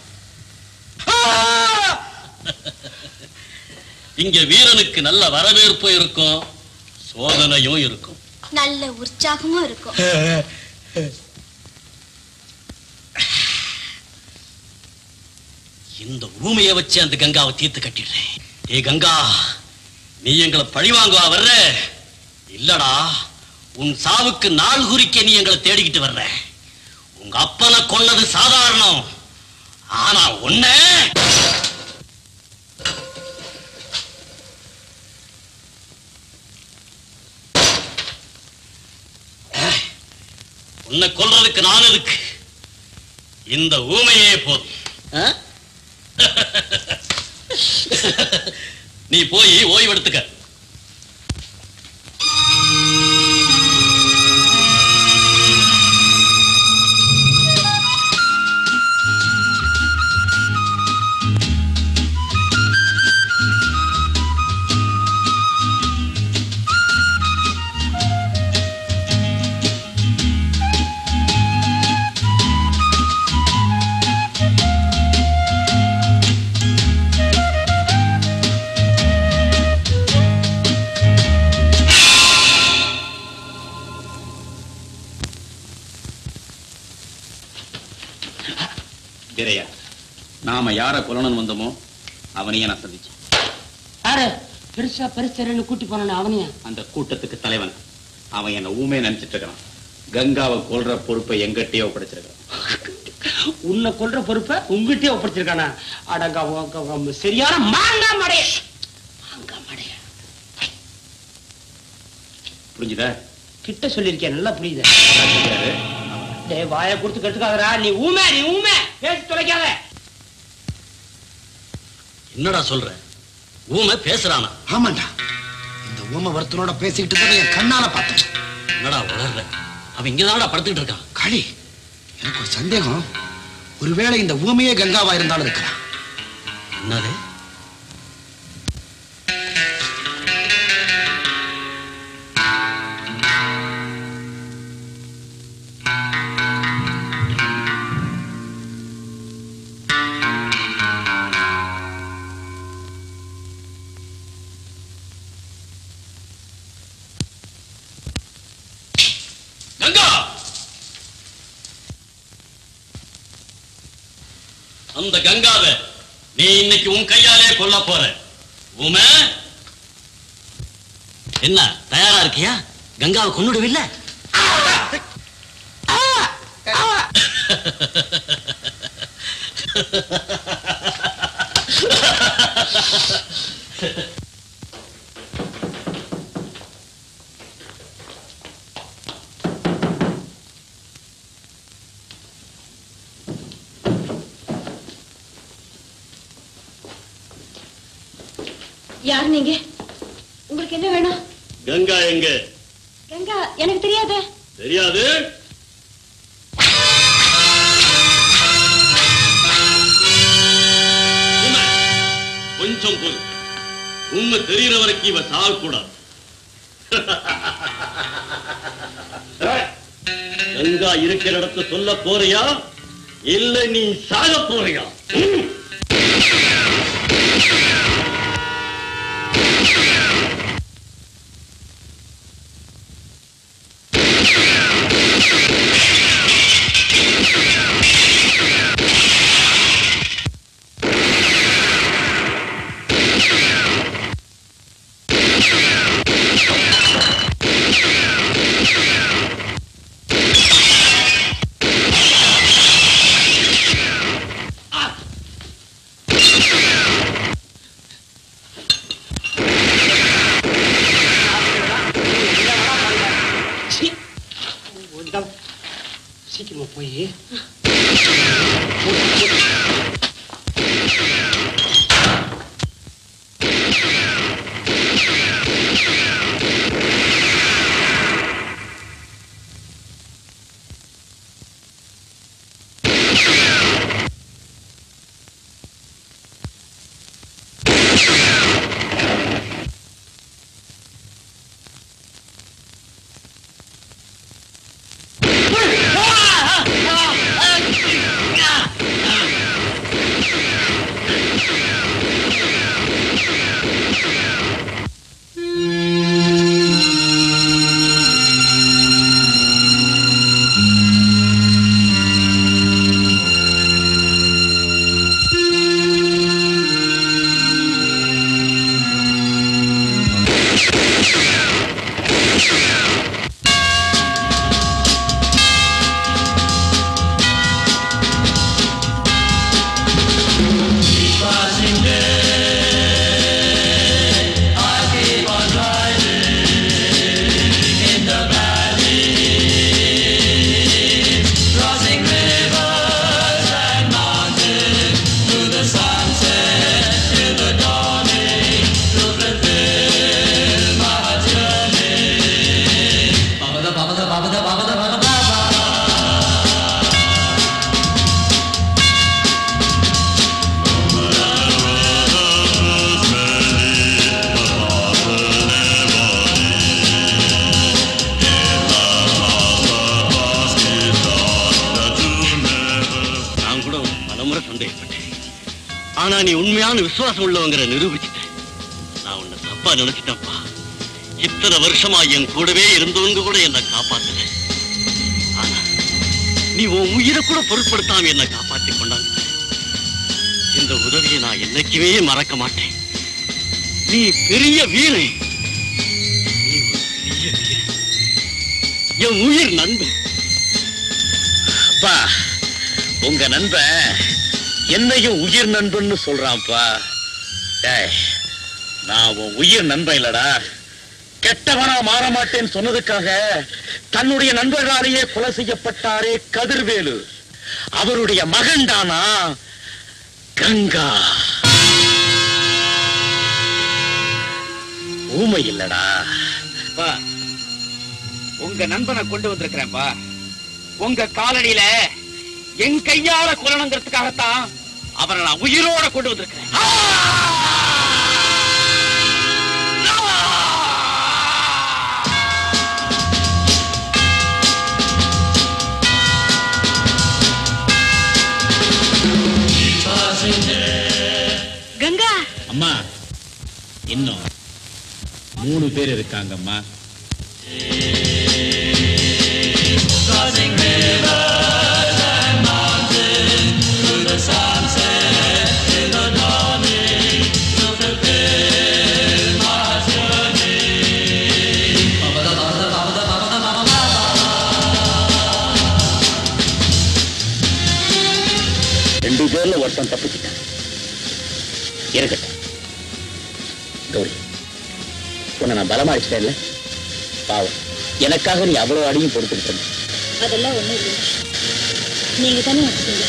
Speaker 13: இங்க வீரனுக்கு நல்ல வரவேற்பு இருக்கும் சோதனையும் இருக்கும்
Speaker 14: நல்ல உற்சாகமும் இருக்கும்
Speaker 13: இந்த ஊமையை வச்சு அந்த கங்காவை தீர்த்து கட்டிடுறேன் ஏ கங்கா நீ எங்களை பழிவாங்குவா வர்ற இல்லடா உன் சாவுக்கு நாள் குறிக்க நீ எங்களை தேடிக்கிட்டு வர்ற உங்க அப்பனை கொன்னது சாதாரணம் ஆனா உன்ன உன்னை கொல்றதுக்கு நான் எதுக்கு இந்த ஊமையே போதும் ஆ? நீ போய் ஓய்வெடுத்துக்க
Speaker 4: வீரையா நாம யார கொல்லணும் வந்தோமோ அவனையே நான் சந்திச்சேன்
Speaker 6: யாரு பெருசா பெருசு கூட்டி போன அவனையா
Speaker 4: அந்த கூட்டத்துக்கு தலைவன் அவன் என்ன ஊமையை நினைச்சிட்டு இருக்கிறான் கங்காவை கொல்ற பொறுப்பை எங்கிட்டயே ஒப்படைச்சிருக்கான்
Speaker 6: உன்னை கொல்ற பொறுப்பை உங்ககிட்டயே ஒப்படைச்சிருக்கானா அடங்க உங்க- உங்க சரியான மாங்கா மடைய மாங்கா மடைய
Speaker 4: புரிஞ்சுதா
Speaker 6: கிட்ட சொல்லிருக்கேன் நல்லா புரியுது
Speaker 4: அதான் சொல்றாரு.
Speaker 6: டேய் வாயை கொடுத்து கட்டுக்காதடா நீ ஊமை நீ ஊமை பேசி தொலைக்காத
Speaker 13: என்னடா சொல்ற ஊமை பேசுறானா
Speaker 9: ஆமாண்டா இந்த ஊமை ஒருத்தனோட பேசிக்கிட்டு இருந்ததை என் கண்ணால பார்த்தேன்
Speaker 13: என்னடா உளர்ற அவன் இங்கதான்டா படுத்துக்கிட்டு இருக்கான்
Speaker 9: களி எனக்கு ஒரு சந்தேகம் ஒருவேளை இந்த ஊமையே கங்காவா இருந்தாலும் இருக்கலாம்
Speaker 13: என்னது கங்கா அந்த கங்காவை நீ இன்னைக்கு உன் கையாலே கொல்ல போற உமை என்ன தயாரா இருக்கியா கங்காவை கொன்னுடுவில்ல
Speaker 8: யார் நீங்க உங்களுக்கு என்ன வேணும்
Speaker 13: கங்கா எங்க
Speaker 8: கங்கா எனக்கு தெரியாதே
Speaker 13: தெரியாது உண்மை. கொஞ்சம் பொறு உண்மை தெரிகிற வரைக்கும் இவ சாகக்கூடாது கங்கா இருக்கிற இடத்த சொல்ல போறியா இல்ல நீ சாக போறியா ம்.
Speaker 6: சீக்கிரமா போய்
Speaker 13: நான் கூட பலமுறை சந்தேகப்பட்டேன் ஆனா நீ உண்மையான விசுவாசம் உள்ளவங்கிற நிரூபிச்சிட்ட நான் உன்னை தப்பா நினைச்சிட்டேன்ப்பா இத்தனை வருஷமா என் கூடவே இருந்தவங்க கூட என்னை காப்பாத்தல ஆனா நீ உன் உயிரை கூட பொருட்படுத்தாம என்னை காப்பாத்தி கொண்டாங்க இந்த உதவியை நான் என்னைக்குமே மறக்க மாட்டேன் நீ பெரிய வீரன் நீ ஒரு பெரிய வீரன். என் உயிர் நண்பன்
Speaker 4: அப்பா உங்க நண்பன் என்னையும் உயிர் நண்பன்னு சொல்றான்ப்பா டேய் நான் உன் உயிர் நண்பன் இல்லடா கெட்டவனா மாற மாட்டேன்னு சொன்னதுக்காக தன்னுடைய நண்பர்களாலேயே கொலை செய்யப்பட்டாரே கதிர்வேலு அவருடைய மகன்தானா கங்கா ஊமை இல்லடா
Speaker 6: பா உங்க நண்பனை கொண்டு வந்திருக்கிறேன்ப்பா உங்க காலடியில என் கையால கொல்லணுங்கிறதுக்காகத்தான் அவரை நான் உயிரோட கொண்டு வந்திருக்கிறேன்
Speaker 1: கங்கா
Speaker 4: அம்மா இன்னும் மூணு பேர் இருக்காங்கம்மா
Speaker 11: Crossing rivers and mountains through the sunset to the dawn.
Speaker 4: ரெண்டு பேர்ல ஒருத்தன் தப்பிச்சிட்டான் இருக்கட்டும் கௌரி உன்னை நான் பலமா அடிச்சிட்டேன்ல பாவம் எனக்காக நீ அவ்வளவு அடியும் பொறுத்துட்டு இருந்த.
Speaker 8: அதெல்லாம் ஒண்ணும் இல்லை நீங்க தானே அடிச்சீங்க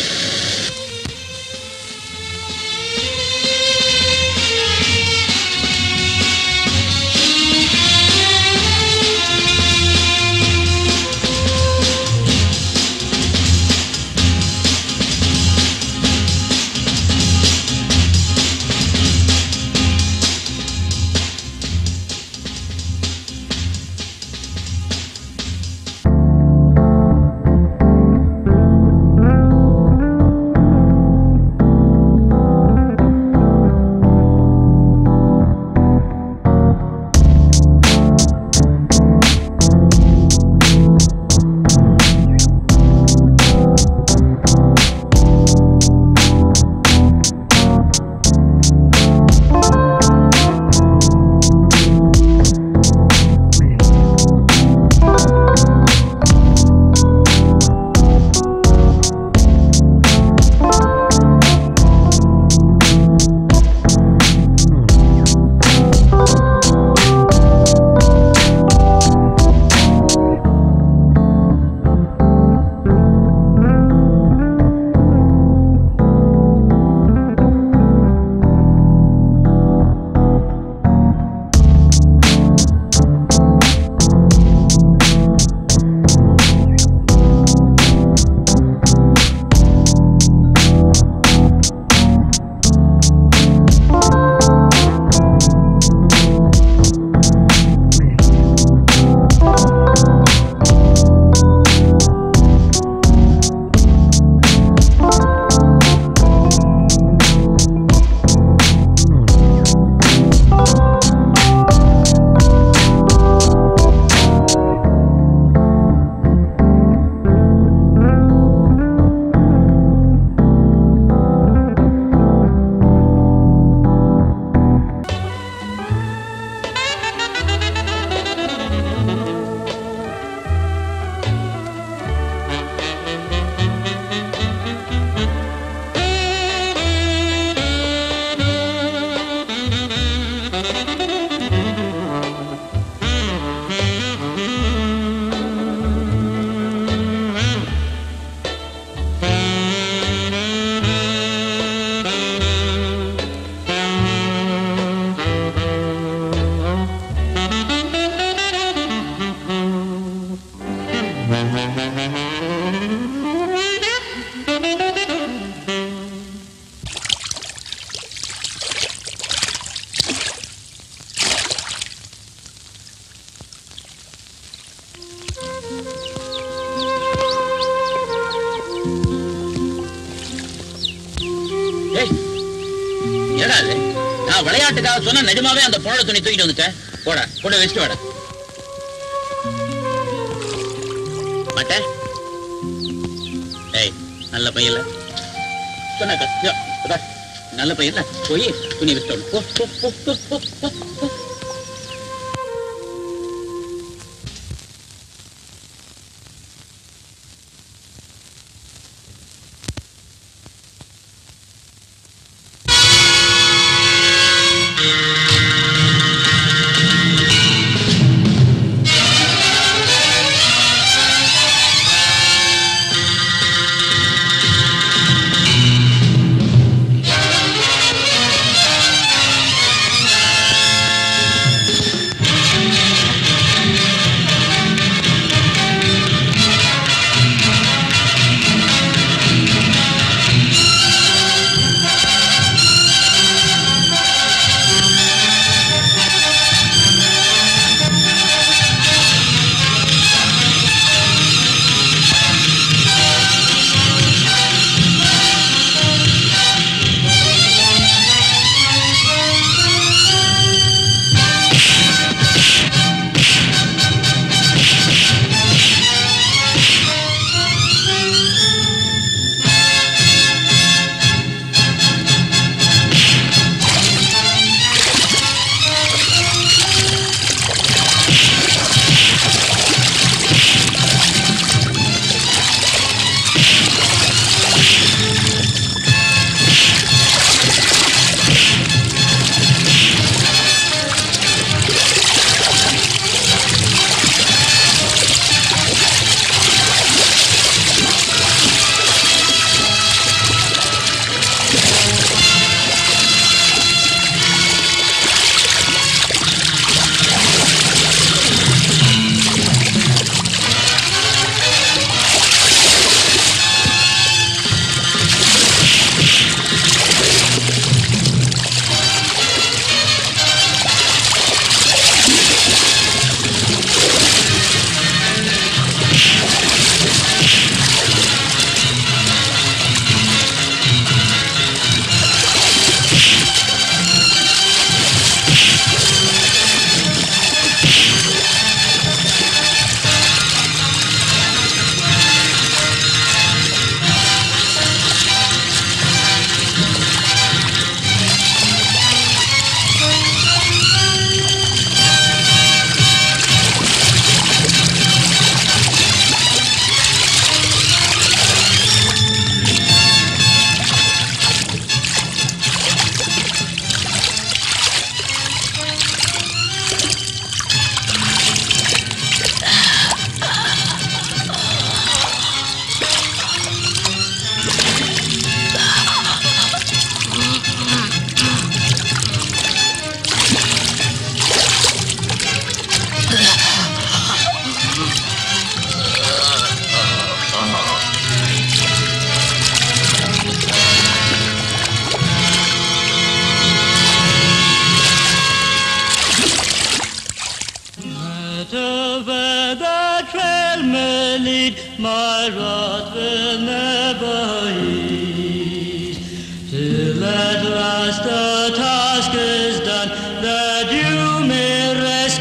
Speaker 4: ஏய், என்னடா இது நான் விளையாட்டுக்காக சொன்ன நிஜமாவே அந்த புழ துணி தூக்கிட்டு வந்துட்டேன் போட கொண்டு வச்சுட்டு வாடா மாட்டேன் ஏய் நல்ல பையன்ல சொன்னாக்கா யோ, இதா, நல்ல பையன்ல போய் துணி விட்டு போ போ போ போ போ போ போ
Speaker 11: Thank indeed, my wrath will never ease. Till at last the task is done, that you may rest.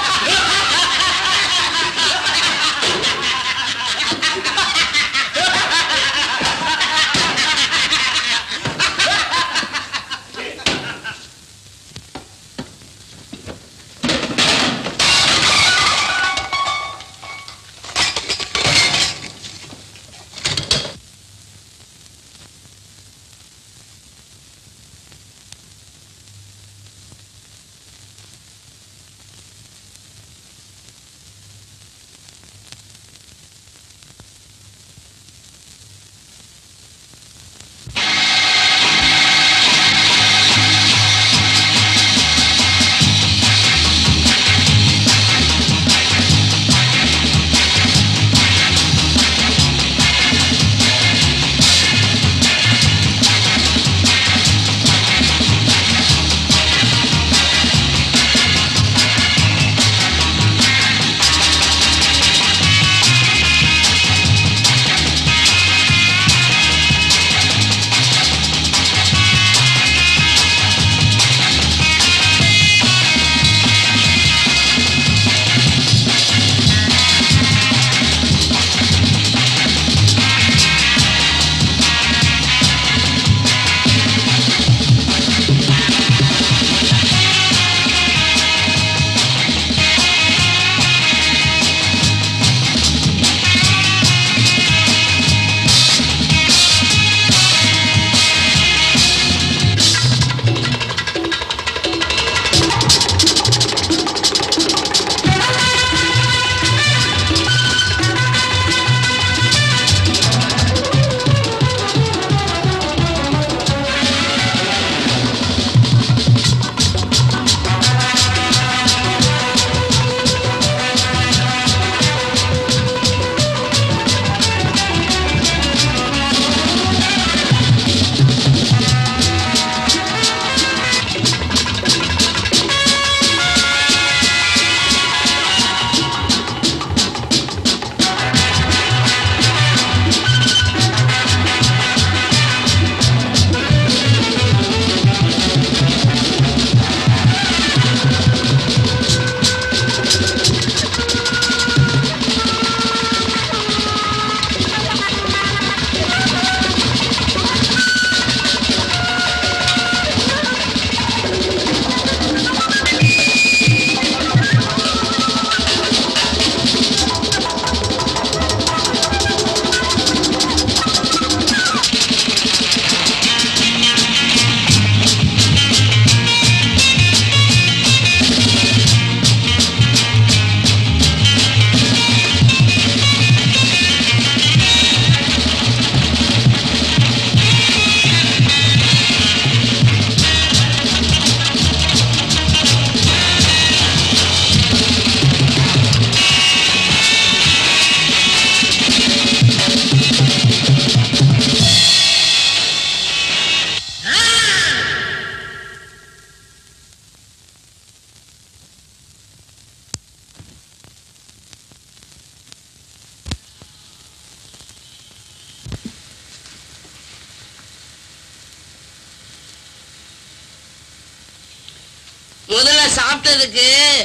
Speaker 15: முதல்ல சாப்பிட்டதுக்கு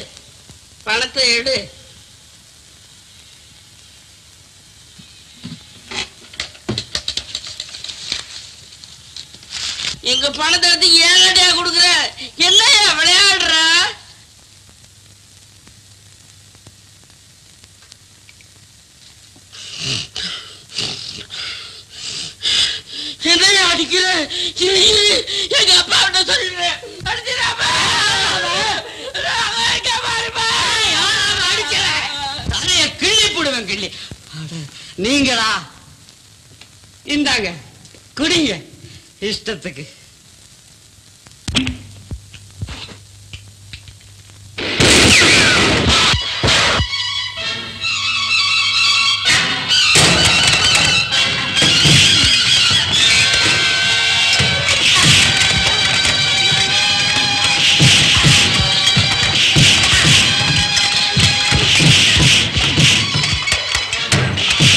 Speaker 15: பணத்தை எடு எங்க பணத்தை எடுத்து ஏங்கடியா கொடுக்குற என்னையா விளையாடுற என்னையா அடிக்கிற இரு, இரு, எங்க அப்பா கிட்ட சொல்லிடுறேன் அடிச்சிடாம
Speaker 5: தலைய கிள்ளி போடுவேன் கிள்ளி அட, நீங்களா இந்தாங்க குடிங்க இஷ்டத்துக்கு
Speaker 15: ஆ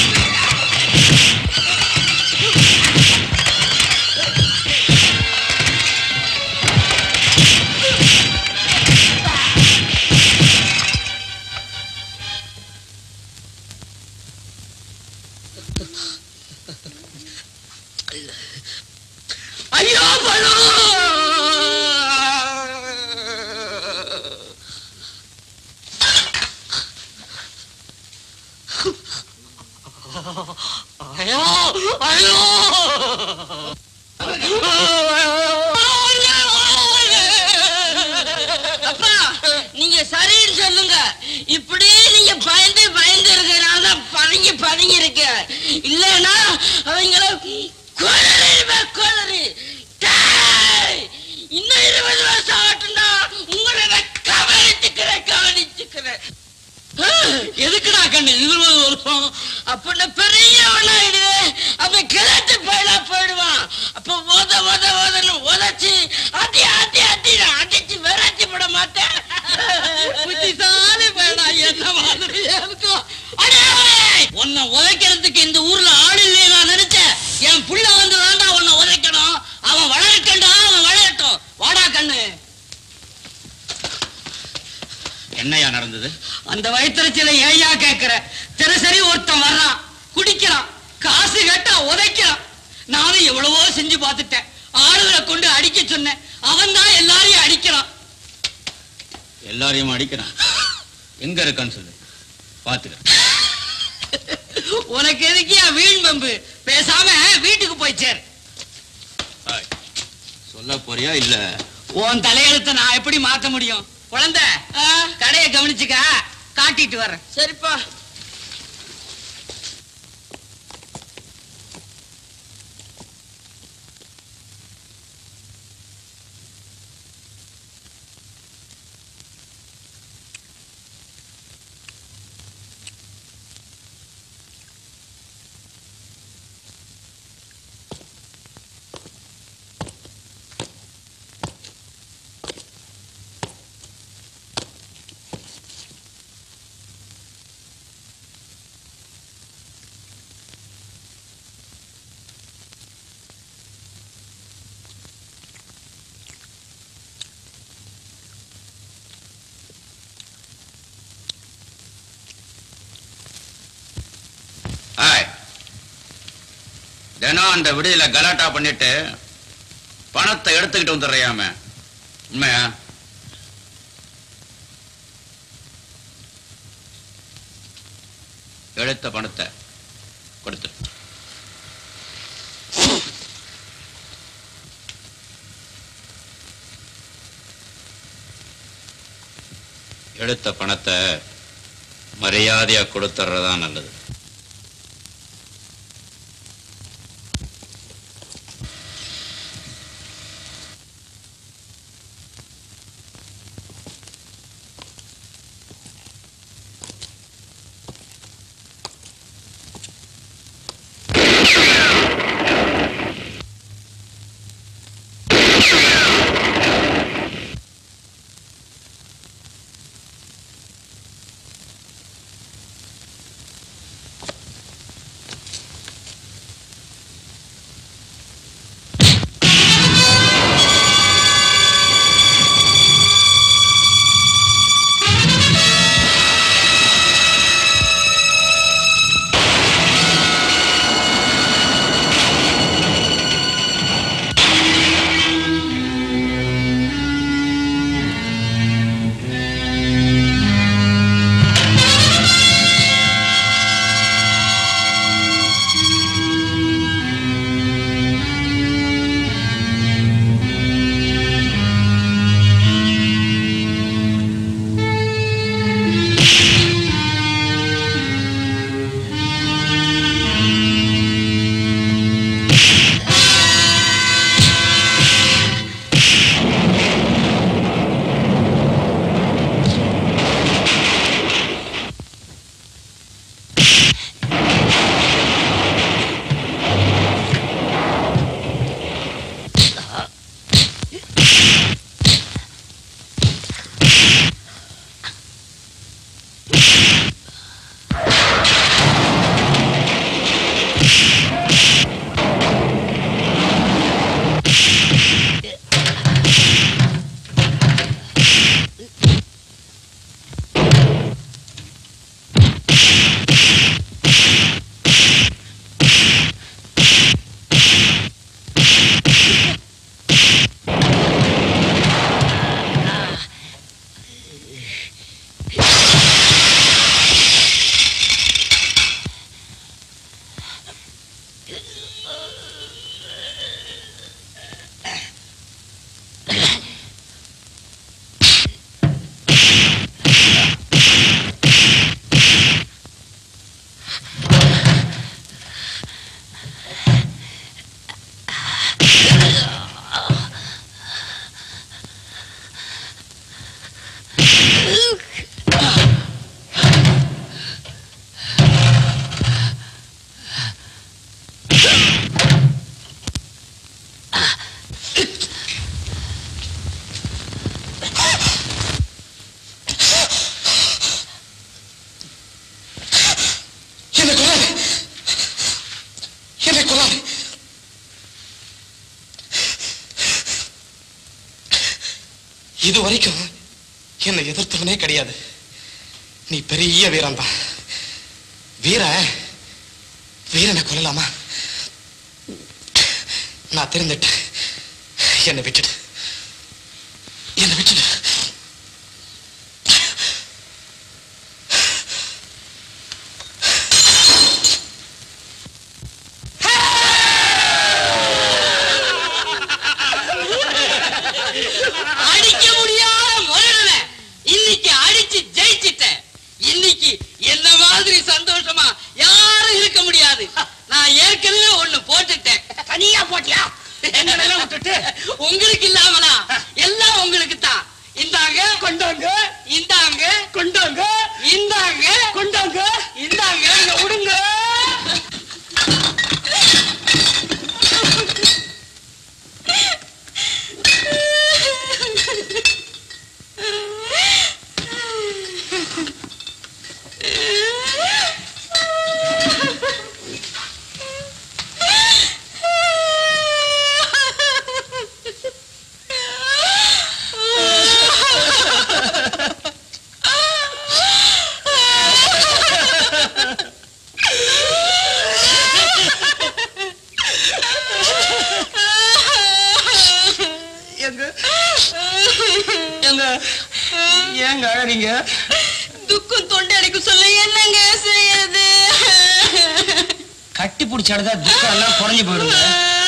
Speaker 15: ஐயோ பணம் ஐயோ ஐயோ அப்பா நீங்க சரின்னு சொல்லுங்க இப்படி நீங்க பயந்து பயந்து இருக்கிறனால தான் பதுங்கி பதுங்கி இருக்க இல்லைன்னா அவங்கள கொலரு கொலரு இன்னும் இருபது வருஷம் ஆட்டுனா உங்களை நான் கவனிச்சுக்கிறேன் கவனிச்சுக்கிறேன் எதுக்குடா கண்ணு இருபது வருஷம் அப்ப நான் பெரியவனாயிடுவேன் அப்ப கிழட்டு போயிடா போயிடுவான் அப்ப ஓத ஓத ஓதன்னு உதச்சு அடி அடி அடி நான் அடிச்சு விரட்டி விட மாட்டேன் புத்திசாலி போயிடா என்ன மாதிரி இருக்கும் அடே! உன்னை உதைக்கிறதுக்கு இந்த ஊர்ல ஆள் இல்லையே நான் நினைச்சேன் என் புள்ள வந்து வேண்டாம் உன்னை உதைக்கணும் அவன் வளரக்கண்டா அவன் வளரட்டும் வாடா கண்ணு
Speaker 13: என்னையா நடந்தது
Speaker 15: அந்த வயிற்றுச்சில ஏயா கேக்குற தினசரி ஒருத்தன் வர்றான் குடிக்கிறான் காசு கேட்டா உதைக்கிறான் நானும் எவ்வளவோ செஞ்சு பார்த்துட்டேன் ஆளுகளை கொண்டு அடிக்க சொன்னேன் அவன் தான் எல்லாரையும் அடிக்கிறான்
Speaker 13: எல்லாரையும் அடிக்கிறான் எங்க இருக்கான்னு சொல்லு பாத்துக்க
Speaker 15: உனக்கு எதுக்கியா வீண் பம்பு பேசாம வீட்டுக்கு போய் சேர்
Speaker 13: சொல்ல போறியா இல்ல
Speaker 15: உன் தலையெழுத்த நான் எப்படி மாத்த முடியும் குழந்தை கடையை கவனிச்சுக்க காட்டிட்டு வர்றேன் சரிப்பா
Speaker 13: ஆய் தினம் அந்த விடுதியில கலாட்டா பண்ணிட்டு பணத்தை எடுத்துக்கிட்டு வந்துடுறியாம உண்மையா எடுத்த பணத்தை கொடுத்து எடுத்த பணத்தை மரியாதையா கொடுத்துறதா நல்லது
Speaker 16: இது வரைக்கும் என்னை எதிர்த்தவனே கிடையாது நீ பெரிய வீரன் தான் வீர வீரனை கொல்லலாமா நான் தெரிந்துட்டேன் என்னை விட்டுடு என்னை விட்டுடு
Speaker 15: அடிக்க முடியாத முரடனை இன்னைக்கு அடிச்சு ஜெயிச்சிட்டேன் இன்னைக்கு என்ன மாதிரி சந்தோஷமா யாரும் இருக்க முடியாது நான் ஏற்கனவே ஒண்ணு போட்டுட்டேன் தனியா போட்டியா எங்களெல்லாம் விட்டுட்டு உங்களுக்கு இல்லாமலா எல்லாம் உங்களுக்கு தான் இந்தாங்க கொண்டாங்க இந்தாங்க கொண்டாங்க இந்தாங்க கொண்டாங்க இந்தாங்க இங்க விடுங்க
Speaker 6: எங்க எங்க ஏங்க அழறீங்க
Speaker 15: துக்கம் தொண்டை அடைக்க சொல்ல என்னங்க செய்யறது
Speaker 6: கட்டி பிடிச்ச அழுதா துக்கம் எல்லாம் குறைஞ்சு போயிடுங்க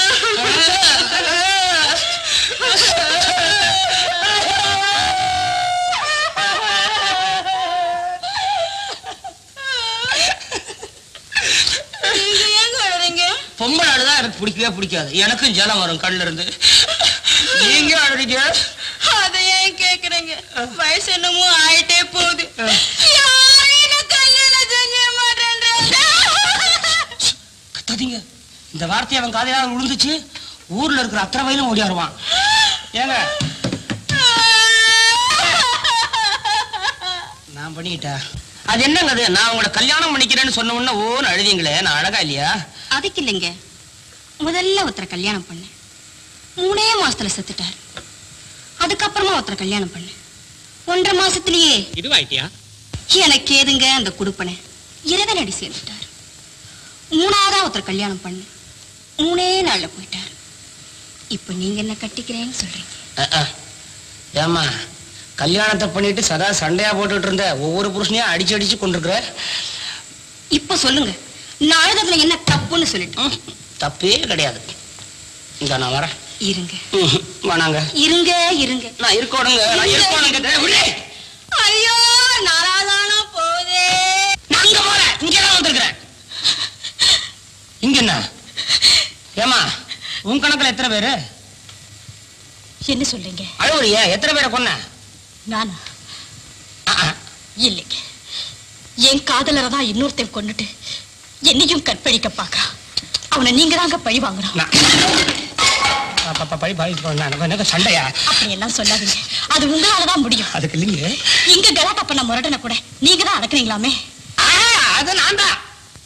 Speaker 15: நீங்க ஏங்க அழறீங்க
Speaker 6: பொம்பளை அழுதா எனக்கு பிடிக்கவே பிடிக்காது எனக்கும் ஜலம் வரும் கண்ணுல இருந்து நீங்க அழுறீங்க
Speaker 15: அதை ஏன் கேக்குறீங்க வயசு என்னமோ ஆயிட்டே போகுது யாரும் என்ன கல்யாணம் செஞ்ச மாட்டேன்றாங்க
Speaker 6: கத்தாதீங்க இந்த வார்த்தை அவன் காதையால் விழுந்துச்சு ஊர்ல இருக்கிற அத்தனை வயலும் ஓடியாருவான் ஏங்க நான் பண்ணிக்கிட்டேன் அது என்னங்க அது நான் உங்களை கல்யாணம் பண்ணிக்கிறேன்னு சொன்ன உடனே ஓன்னு அழுதீங்களே நான் அழகா இல்லையா
Speaker 17: அதுக்கு இல்லைங்க முதல்ல ஒருத்தரை கல்யாணம் பண்ணேன் மூணே மாசத்துல செத்துட்டார் அதுக்கப்புறமா ஒருத்தரை கல்யாணம் பண்ணேன் ஒன்றரை மாசத்திலேயே
Speaker 6: இதுவாயிட்டியா
Speaker 17: எனக்கு ஏதுங்க அந்த குடுப்பனை இறைவன் அடி சேர்ந்துட்டார் மூணாவதா ஒருத்தர் கல்யாணம் பண்ணேன் மூணே நாள்ல போயிட்டார் இப்ப நீங்க என்ன கட்டிக்கிறேன்னு சொல்றீங்க
Speaker 6: ஏமா கல்யாணத்தை பண்ணிட்டு சதா சண்டையா போட்டுட்டு இருந்த ஒவ்வொரு புருஷனையும் அடிச்சு அடிச்சு கொண்டிருக்கிற
Speaker 17: இப்ப சொல்லுங்க நான் அழுததுல என்ன தப்புன்னு சொல்லிட்டு
Speaker 6: தப்பே கிடையாது இந்த நான் வரேன்
Speaker 17: இருங்க
Speaker 6: ம்ஹும். வேணாங்க
Speaker 17: இருங்க இருங்க
Speaker 6: நான் இருக்கோடுங்க நான் இருக்கோடுங்க டேய், விடு.
Speaker 17: ஐயோ நாராதானா போதே
Speaker 6: நான் அங்க போறேன் இங்கதான் வந்திருக்கிறேன் இங்க என்ன ஏமா உன் கணக்குல எத்தனை பேரு
Speaker 17: என்ன சொல்றீங்க
Speaker 6: அழுவுறியா எத்தனை பேரை கொன்ன
Speaker 17: நானா இல்லைங்க என் காதலரை தான் இன்னொருத்தன் கொண்டுட்டு என்னையும் கற்பழிக்க பாக்குறான் அவனை நீங்க தாங்க பழி வாங்குறான்
Speaker 6: அப்ப பழி பாய் எனக்கு சண்டையா
Speaker 17: அப்படி எல்லாம் சொல்லாதீங்க அது உங்களாலதான் முடியும்
Speaker 6: அதுக்கு இல்லைங்க
Speaker 17: இங்க கலாட்டா பண்ண முரட்டனை கூட நீங்க தான் அடக்குறீங்களாமே
Speaker 6: அது நான் தான்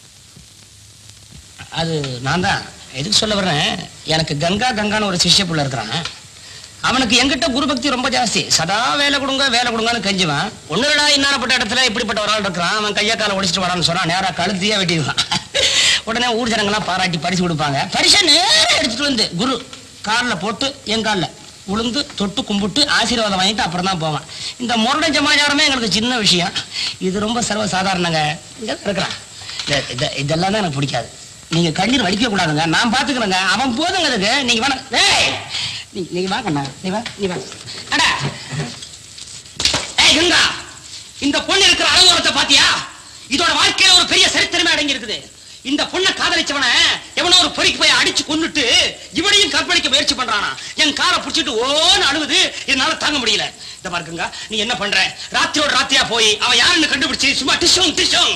Speaker 6: அது நான் தான் எதுக்கு சொல்ல வர்றேன் எனக்கு கங்கா கங்கான்னு ஒரு சிஷ்ய புள்ள இருக்கிறான் அவனுக்கு என்கிட்ட குரு பக்தி ரொம்ப ஜாஸ்தி சதா வேலை கொடுங்க வேலை கொடுங்கன்னு கெஞ்சுவான் ஒண்ணுடா இன்னாரப்பட்ட இடத்துல இப்படிப்பட்ட ஒரு ஆள் இருக்கிறான் அவன் கையை காலை ஒடிச்சிட்டு வரான்னு சொன்னா நேரா கழுத்தியே வெட்டிடுவான் உடனே ஊர் ஜனங்கள்லாம் பாராட்டி பரிசு கொடுப்பாங்க பரிசை நேரம் எடுத்துட்டு வந்து குரு காலில் போட்டு என் காலில் உளுந்து தொட்டு கும்பிட்டு ஆசீர்வாதம் வாங்கிட்டு அப்புறம் தான் போவான் இந்த முரட சமாச்சாரமே எங்களுக்கு சின்ன விஷயம் இது ரொம்ப சர்வ சாதாரணங்க இங்க இருக்கிறான் இத- இத- இதெல்லாம் தான் எனக்கு பிடிக்காது நீங்க கண்ணீர் வடிக்க கூடாதுங்க நான் பாத்துக்கிறேங்க அவன் போதுங்க அதுக்கு நீங்க வேணா ஏய் நீ நீங்க வா கண்ணா நீ வா நீ வா அடா ஏய் கங்கா இந்த பொண்ணு இருக்கிற அனுபவத்தை பாத்தியா இதோட வாழ்க்கையில ஒரு பெரிய சரித்திரமே அடங்கி இருக்குது இந்த பொண்ணை காதலிச்சவன எவனோ ஒரு பொறிக்கு போய் அடிச்சு கொன்னுட்டு இவனையும் கற்பழிக்க முயற்சி பண்றானா என் காரை புடிச்சிட்டு ஓன்னு அழுகுது என்னால தாங்க முடியல இந்த பாருக்குங்க நீ என்ன பண்ற ராத்திரியோட ராத்திரியா போய் அவன் யாருன்னு கண்டுபிடிச்சு சும்மா டிஷும் டிஷும்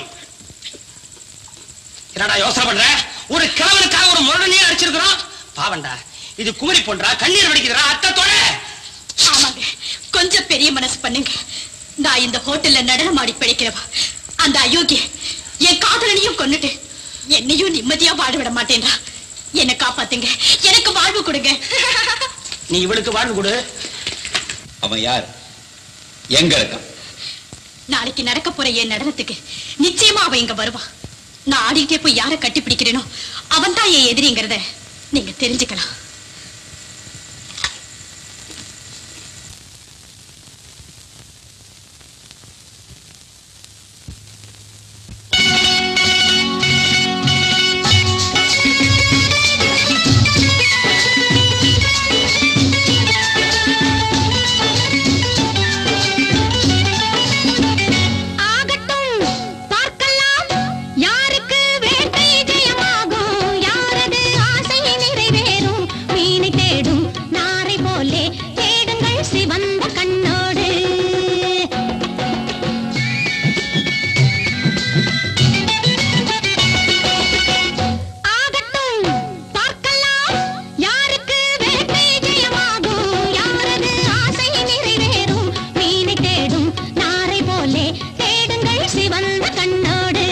Speaker 6: என்னடா யோசனை பண்ற ஒரு கிழவனுக்காக ஒரு முரடனையே அடிச்சிருக்கிறோம் பாவண்டா இது குமரி போன்றா கண்ணீர் வடிக்குதுடா அத்தத்தோட
Speaker 17: ஆமாங்க கொஞ்சம் பெரிய மனசு பண்ணுங்க நான் இந்த ஹோட்டல்ல நடனமாடி பிழைக்கிறவா அந்த அயோக்கிய என் காதலனையும் கொன்னுட்டு என்னையும் நிம்மதியா வாழ விட மாட்டேன்றா என்ன காப்பாத்துங்க எனக்கு வாழ்வு கொடுங்க
Speaker 6: நீ இவளுக்கு வாழ்வு கொடு
Speaker 18: அவன் யார் எங்க இருக்கான்
Speaker 17: நாளைக்கு நடக்க போற என் நடனத்துக்கு நிச்சயமா அவன் இங்க வருவான் நான் ஆடிக்கிட்டே போய் யாரை கட்டி பிடிக்கிறேனோ அவன் தான் என் எதிரிங்கிறத நீங்க தெரிஞ்சுக்கலாம்
Speaker 19: ஆகட்டும் பார்க்கலாம் யாருக்கு வேட்டை ஜெயமாகும் யாரது ஆசை நிறைவேறும் மீனை தேடும் நாரை போலே தேடுங்கள் சிவந்த கண்ணோடு ஆகட்டும் பார்க்கலாம் யாருக்கு வேட்டை ஜெயமாகும் யாரது ஆசை நிறைவேறும் மீனை தேடும் நாரை போலே தேடுங்கள் சிவந்த கண்ணோடு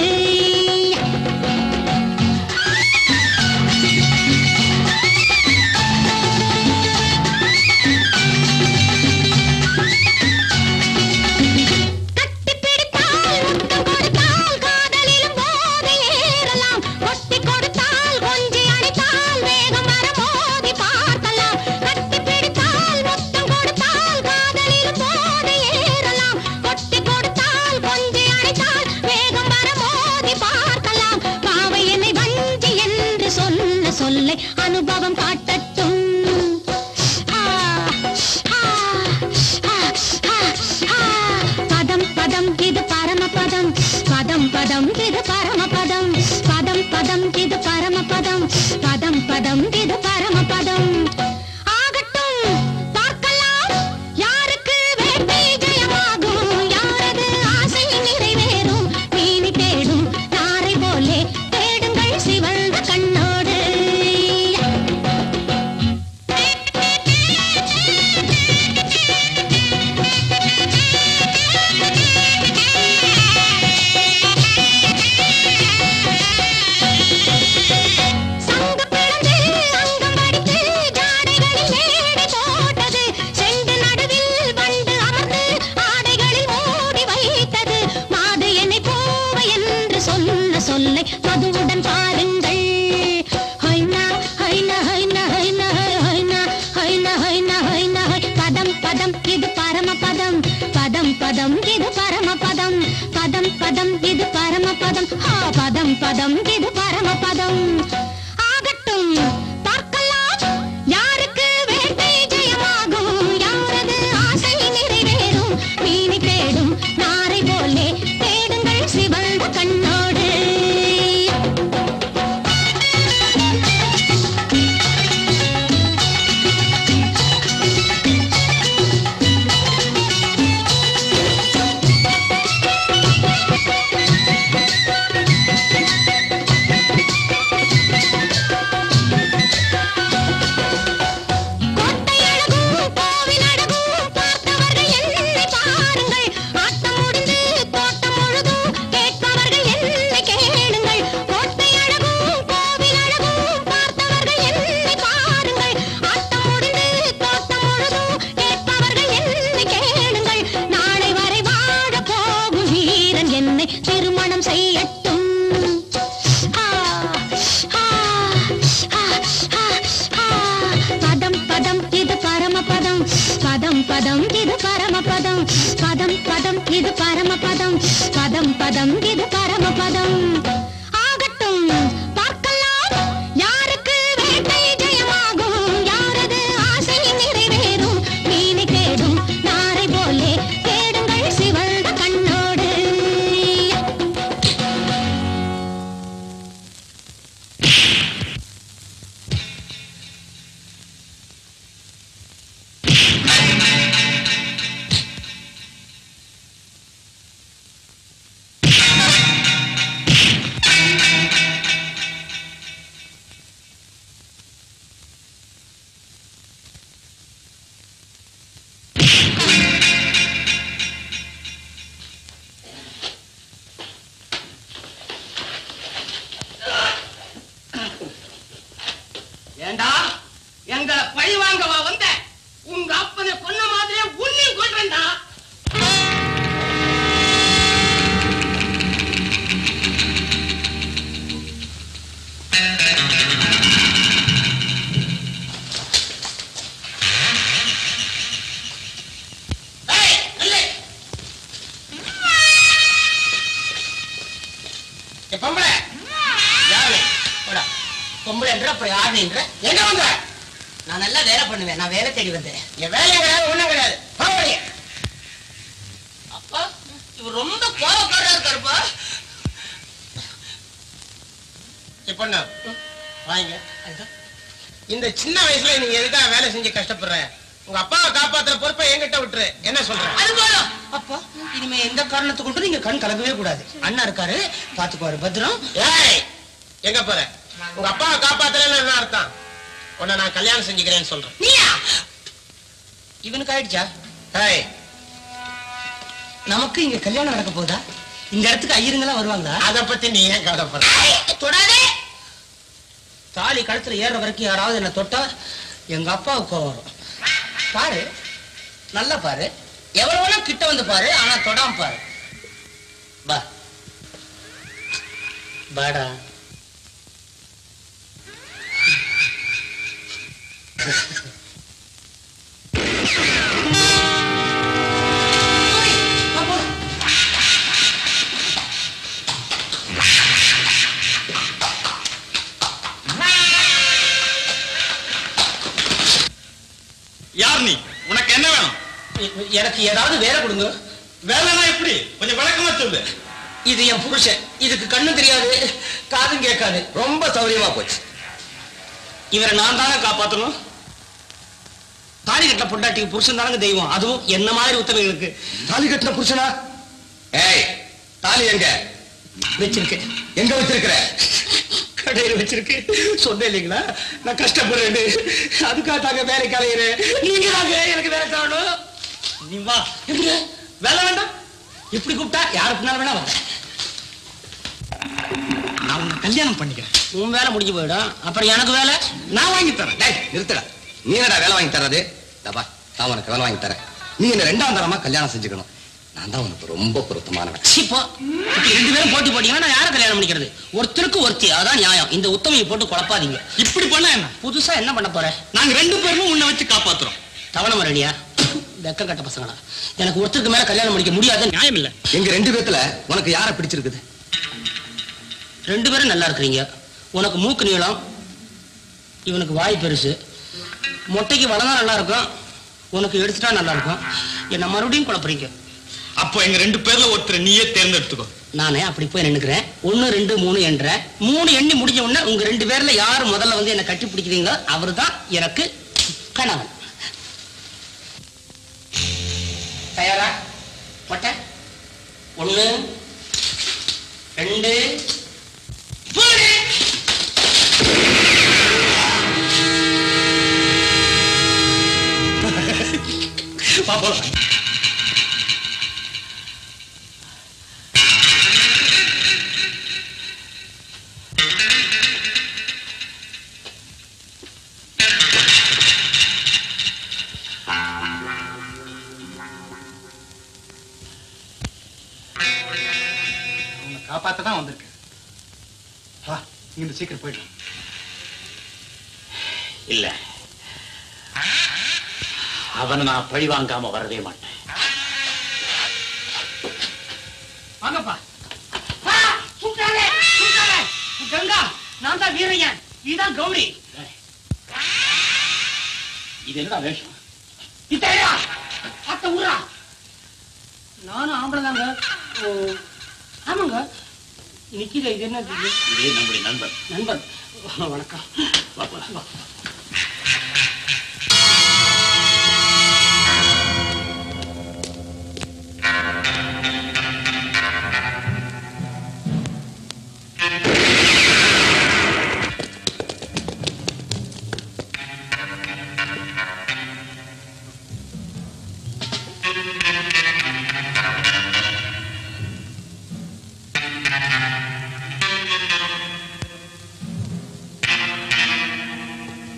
Speaker 19: கட்டிப்பிடித்தால் முத்தம் கொடுத்தால் காதலிலும் போதை ஏறலாம் கொட்டி கொடுத்தால் கொஞ்சி அணைத்தால் வேகம் வர மோதி பார்க்கலாம் கட்டிப்பிடித்தால் முத்தம் கொடுத்தால் காதலிலும் போதை ஏறலாம் கொட்டி கொடுத்தால் கொஞ்சி அணைத்தால் வேகம் வர மோதி பார்க்கலாம் பாவை என்னை வஞ்சி என்று சொன்ன சொல்லை அனுபவம் காட்டட்டும் ஆ, ஆ, ஆ, ஆ, ஆ. பதம் பதம் இது பரமபதம் பதம் பதம் இது பரமபதம் பதம் பதம் இது பரமபதம் பதம் பதம் இது பரமபதம் ஆகட்டும் பார்க்கலாம் யாருக்கு வேட்டை ஜெயமாகும் யாரது ஆசை நிறைவேறும் மீனி தேடும் நாரை போலே தேடுங்கள் சிவந்த கண்ணோடு சங்கம் பிளந்து அங்கம் அடித்து ஜாடைகளில் மேடை போட்டது செண்டு நடுவில் வண்டு அமர்ந்து ஆடைகளில் மூடி வைத்தது மாது என்னை போவை என்று சொன்ன சொல்லை மதுவுடன் பாருங்கள் ஹைனா ஹைனா ஹைனா ஹைனா ஹைனா ஹைனா ஹைனா ஹைனா ஹை. பதம் பதம் இது பரமபதம் பதம் பதம் இது பரமபதம் பதம் பதம் இது பரமபதம் ஆ பதம் பதம் இது பரமபதம் ஆகட்டும் பார்க்கலாம் யாருக்கு வேட்டை ஜெயமாகும் யாரது ஆசை நிறைவேறும் மீனி தேடும் நாரை போலே தேடுங்கள் சிவந்த கண்ணோடு கோட்டையழகும் கோவிலழகும் பார்த்தவர்கள் என்னை பாருங்கள் ஆட்டம் முடிந்து தோட்டம் முழுதும் கேட்பவர்கள் என்னை கேளுங்கள் கோட்டையழகும் கோவிலழகும் பார்த்தவர்கள் என்னை பாருங்கள் ஆட்டம் முடிந்து தோட்டம் முழுதும் கேட்பவர்கள் என்னை கேளுங்கள் நாளை வரை வாழ போகும் வீரன் என்னை திருமணம் செய்யட்டும் ஆ, ஆ, ஆ, ஆ, ஆ. பதம் பதம் இது பரமபதம் பதம் பதம் இது பரமபதம் பதம் பதம் இது பரமபதம் பதம் பதம் இது பரமபதம் ஆகட்டும் பார்க்கலாம் யாருக்கு வேட்டை ஜெயமாகும் யாரது ஆசை நிறைவேறும் மீனை தேடும் நாரை போலே தேடுங்கள் சிவந்த கண்ணோடு
Speaker 6: ஏண்டா எங்களை பழி வாங்கவா வந்த உங்க அப்பனை கொன்ன மாதிரியே உன்னையும்
Speaker 15: சொல்றேன்டா ஏய், நில்லு. ஏய், பொம்பளை யாரு போடா பொம்பளை என்ற அப்புறம் யாரு என்ற எங்க வந்த நான் நல்லா வேலை பண்ணுவேன் நான் வேலை தேடி வந்தேன் என் வேலை கிடையாது ஒண்ணும் கிடையாது போவடியே அப்பா இவர் ரொம்ப கோவக்காரா இருக்காருப்பா பொண்ணு வாங்க இந்த சின்ன வயசுல நீங்க எதுக்காக வேலை செஞ்சு கஷ்டப்படுற உங்க அப்பாவை காப்பாத்துற பொறுப்பை என்கிட்ட விட்டுரு என்ன சொல்ற அது போதும் அப்பா இனிமே எந்த காரணத்தை கொண்டு நீங்க கண் கலங்கவே கூடாது அண்ணா இருக்காரு பாத்துக்குவாரு பத்திரம் ஏய் எங்க போற உங்க அப்பாவை காப்பாத்துறேன்னு என்ன அர்த்தம் உன்னை நான் கல்யாணம் செஞ்சுக்கிறேன்னு சொல்றேன் நீயா இவனுக்கு ஆயிடுச்சா ஏய் நமக்கு இங்க கல்யாணம் நடக்க போதா இந்த இடத்துக்கு ஐயருங்கெல்லாம் வருவாங்களா அத பத்தி நீ ஏன் கவலைப்படுற தொடாதே தாலி கழுத்துல ஏற வரைக்கும் யாராவது என்ன தொட்டா எங்க அப்பாவுக்கு கோவம் வரும் பாரு நல்லா பாரு எவ்வளவு வேணா கிட்ட வந்து பாரு ஆனா தொடாம பாரு பா பாடா
Speaker 16: யார் நீ உனக்கு என்ன வேணும்
Speaker 15: எனக்கு ஏதாவது வேலை கொடுங்க
Speaker 16: வேலைனா எப்படி கொஞ்சம் விளக்கமா சொல்லு
Speaker 15: இது என் புருஷன் இதுக்கு கண்ணு தெரியாது காதும் கேட்காது
Speaker 12: ரொம்ப சௌரியமா போச்சு
Speaker 15: இவரை நான் தானே காப்பாத்தணும் தாலி கட்டின பொண்டாட்டிக்கு புருஷன் தானங்க தெய்வம் அதுவும் என்ன மாதிரி உத்தரவுகளுக்கு
Speaker 12: தாலி கட்டின புருஷனா ஏய் தாலி எங்க
Speaker 15: வச்சிருக்கு
Speaker 12: எங்க வச்சிருக்கிற
Speaker 15: கடையில் வச்சிருக்கு சொன்னேன் இல்லைங்களா நான் கஷ்டப்படுறேன்னு அதுக்காக தாங்க வேலைக்கு அலையிறேன் நீங்க தாங்க எனக்கு வேலை தரணும் நீ வா எங்க வேலை வேண்டாம் எப்படி கூப்பிட்டா யாரு பின்னால வேணா வரேன்
Speaker 16: நான் உன்னை கல்யாணம் பண்ணிக்கிறேன்
Speaker 15: உன் வேலை முடிஞ்சு போயிடும் அப்புறம் எனக்கு வேலை
Speaker 16: நான் வாங்கி தரேன்
Speaker 12: டேய் நிறுத்தடா நீ என்னடா வேலை வாங்கி தர்றது தப்பா நான் உனக்கு வேலை வாங்கி தரேன் நீ என்ன ரெண்டாம் தரமா கல்யாணம் செஞ்சுக்கணும் நான் தான் உனக்கு ரொம்ப பொருத்தமானவன்
Speaker 15: இப்போ இப்ப ரெண்டு பேரும் போட்டி போட்டீங்கன்னா நான் யாரை கல்யாணம் பண்ணிக்கிறது ஒருத்தருக்கு ஒருத்தி அதான் நியாயம் இந்த உத்தமையை போட்டு குழப்பாதீங்க
Speaker 16: இப்படி பண்ண என்ன
Speaker 15: புதுசா என்ன பண்ண போற
Speaker 16: நாங்க ரெண்டு பேருமே உன்னை வச்சு காப்பாத்துறோம்
Speaker 15: தவணை மரணியா வெக்க கட்ட பசங்களா எனக்கு ஒருத்தருக்கு மேல கல்யாணம் பண்ணிக்க முடியாது
Speaker 16: நியாயம் இல்ல
Speaker 12: எங்க ரெண்டு பேத்துல உனக்கு யாரை பிடிச்சிருக்குது
Speaker 15: ரெண்டு பேரும் நல்லா இருக்கிறீங்க உனக்கு மூக்கு நீளம் இவனுக்கு வாய் பெருசு மொட்டைக்கு வளர்ந்தா நல்லா இருக்கும் உனக்கு எடுத்துட்டா நல்லா இருக்கும் என்ன மறுபடியும் குழப்பறீங்க
Speaker 16: அப்போ எங்க ரெண்டு பேர்ல ஒருத்தர் நீயே தேர்ந்தெடுத்துக்கோ
Speaker 15: நானே அப்படி போய் நின்னுக்கிறேன் ஒன்னு ரெண்டு மூணு என்ற மூணு எண்ணி முடிஞ்ச உடனே உங்க ரெண்டு பேர்ல யாரு முதல்ல வந்து என்ன கட்டி பிடிக்கிறீங்களோ அவர்தான் எனக்கு கணவன் தயாரா மொட்டை ஒண்ணு ரெண்டு மூணு
Speaker 16: வா போலாம் உன்னை காப்பாத்த தான் வந்திருக்கேன் வா இங்க சீக்கிரம் போயிடலாம்
Speaker 4: இல்ல அவனை நான் பழி வாங்காம வரவே மாட்டேன்
Speaker 6: வாங்கப்பா ஆ, சுட்டாளே, சுட்டாளே. கங்கா நான் தான் வீரையன் இதுதான் கௌரி
Speaker 4: இது என்னடா வேஷம்
Speaker 6: இத்தையா அத்த ஊரா நானும் ஆம்பளை தாங்க ஓ, ஆமாங்க நிக்கிற இது என்ன இது?
Speaker 4: இதே நம்முடைய நண்பன்
Speaker 6: நண்பன் வணக்கம்
Speaker 4: வா போலாம் வா
Speaker 19: ஆ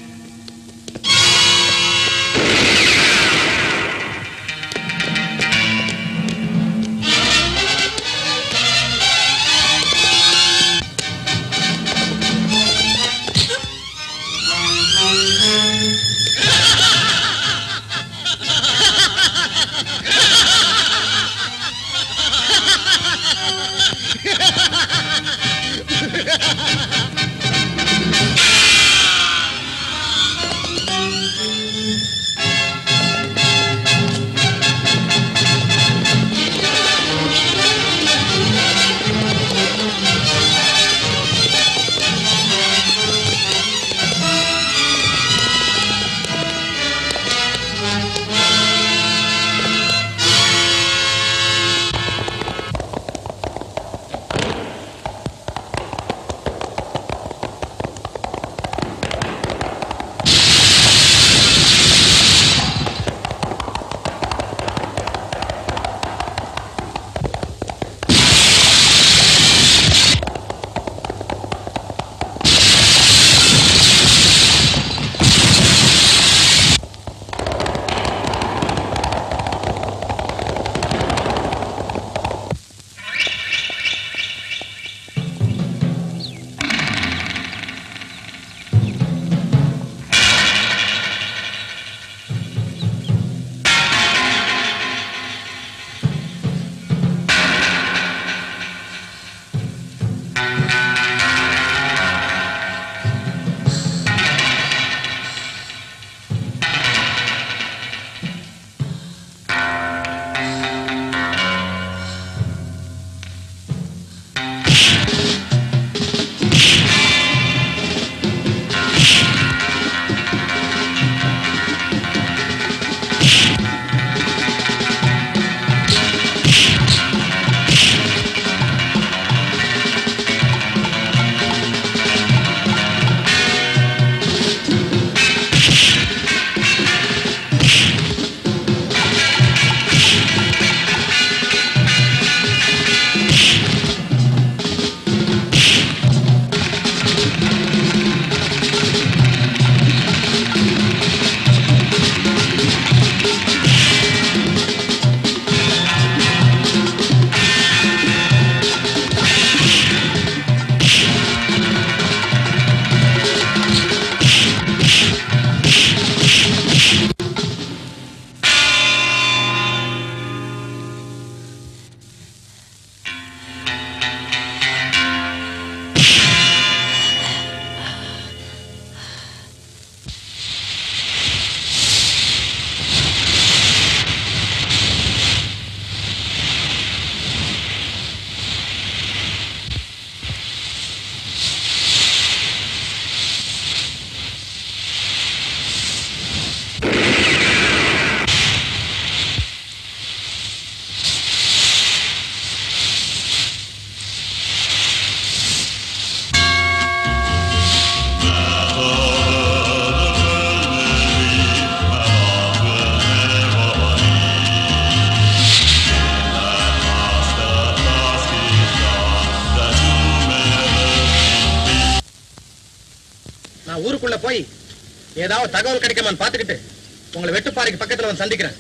Speaker 16: போய் ஏதாவது தகவல் கிடைக்குமான்னு பாத்துக்கிட்டு உங்களை வெட்டுப்பாறைக்கு பக்கத்துல வந்து சந்திக்கிறேன்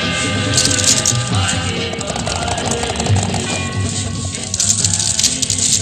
Speaker 11: Thank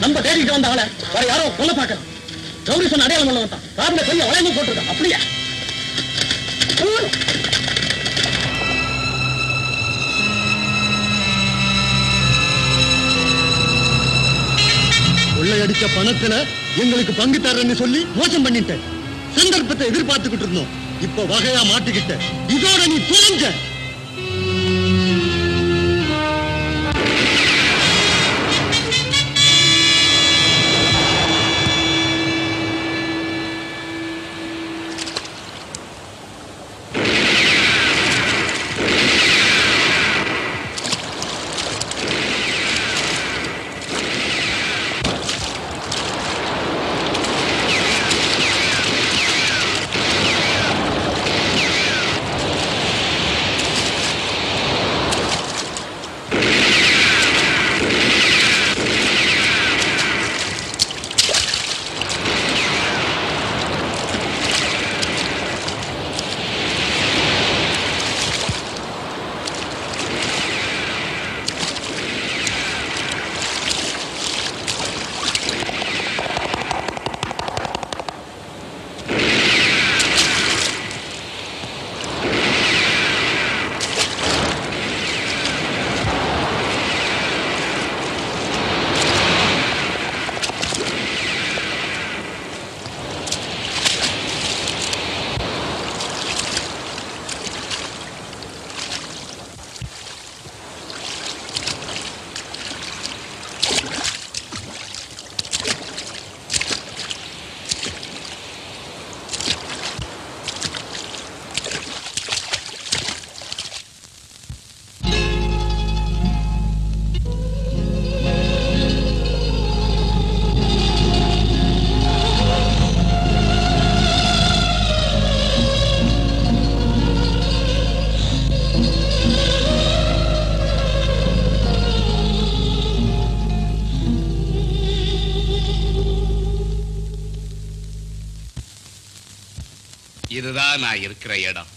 Speaker 13: நம்ம தேடிட்டு வந்த அவளை வேற யாரோ கொல்ல பார்க்கணும் கௌரி சொன்ன அடையாளம் கொள்ள வந்தான் காரணம் பெரிய வளையமும் போட்டிருக்கான் அப்படியா கொள்ளையடிச்ச பணத்துல எங்களுக்கு பங்கு தர்றேன்னு சொல்லி மோசம் பண்ணிட்டேன் சந்தர்ப்பத்தை எதிர்பார்த்துக்கிட்டு இருந்தோம் இப்ப வகையா மாட்டிக்கிட்ட இதோட நீ தொலைஞ்ச
Speaker 10: இதுதான் நான் இருக்கிற இடம்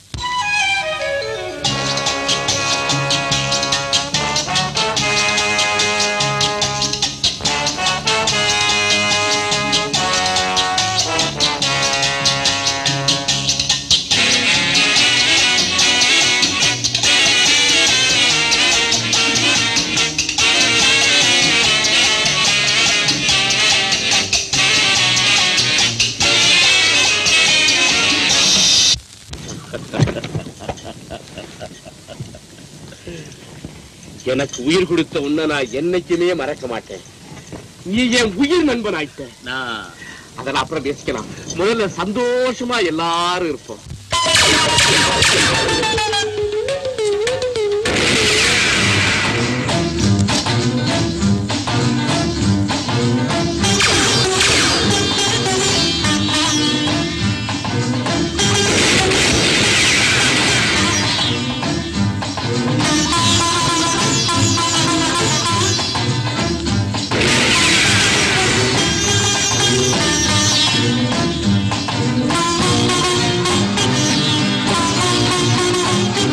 Speaker 20: எனக்கு உயிர் கொடுத்த உன்னை நான் என்னைக்குமே மறக்க மாட்டேன் நீ என் உயிர் நண்பன் ஆயிட்ட நான் அதெல்லாம் அப்புறம் பேசிக்கலாம் முதல்ல சந்தோஷமா எல்லாரும் இருப்போம்
Speaker 19: Thank you.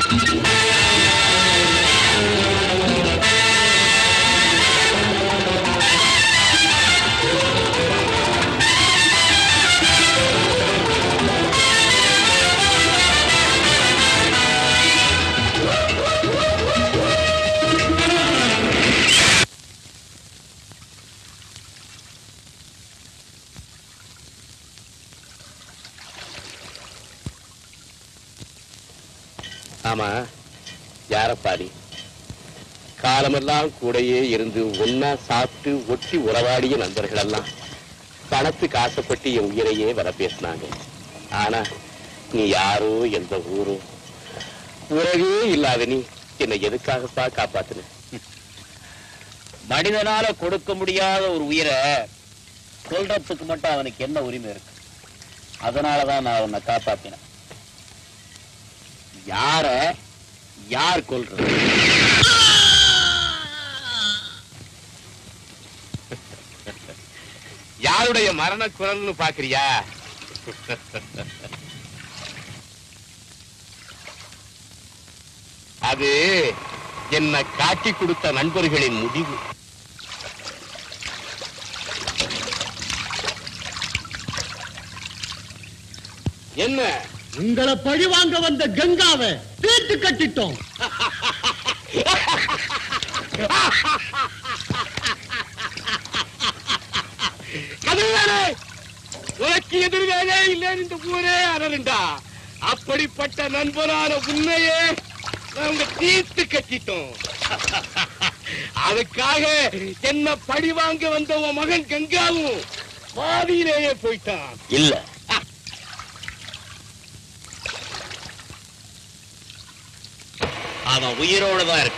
Speaker 20: ஆமா யாரப்பாடி காலமெல்லாம் கூடையே இருந்து ஒன்னா சாப்பிட்டு ஒட்டி உறவாடிய நண்பர்கள் எல்லாம் பணத்துக்கு ஆசைப்பட்டு என் உயிரையே வர பேசினாங்க ஆனா நீ யாரோ எந்த ஊரோ உறவே இல்லாத நீ என்னை எதுக்காகப்பா காப்பாத்துன
Speaker 4: மனிதனால கொடுக்க முடியாத ஒரு உயிரை சொல்றதுக்கு மட்டும் அவனுக்கு என்ன உரிமை இருக்கு அதனாலதான் நான் உன்னை காப்பாத்தினேன் யார யார் கொல்றது
Speaker 20: யாருடைய மரண குரல்னு பாக்குறியா அது என்ன காட்டி கொடுத்த நண்பர்களின் முடிவு என்ன
Speaker 5: உங்களை பழி வாங்க வந்த கங்காவை தீர்த்து கட்டிட்டோம்
Speaker 20: அதுதானே உனக்கு எதிர்வேலே இல்லைன்னு இந்த ஊரே அறருண்டா அப்படிப்பட்ட நண்பனான உன்னையே நாங்க தீர்த்து கட்டிட்டோம் அதுக்காக என்ன பழி வாங்க வந்த உன் மகன் கங்காவும் பாதியிலேயே போயிட்டான்
Speaker 4: இல்ல அவன் உயிரோட தான் இருக்கு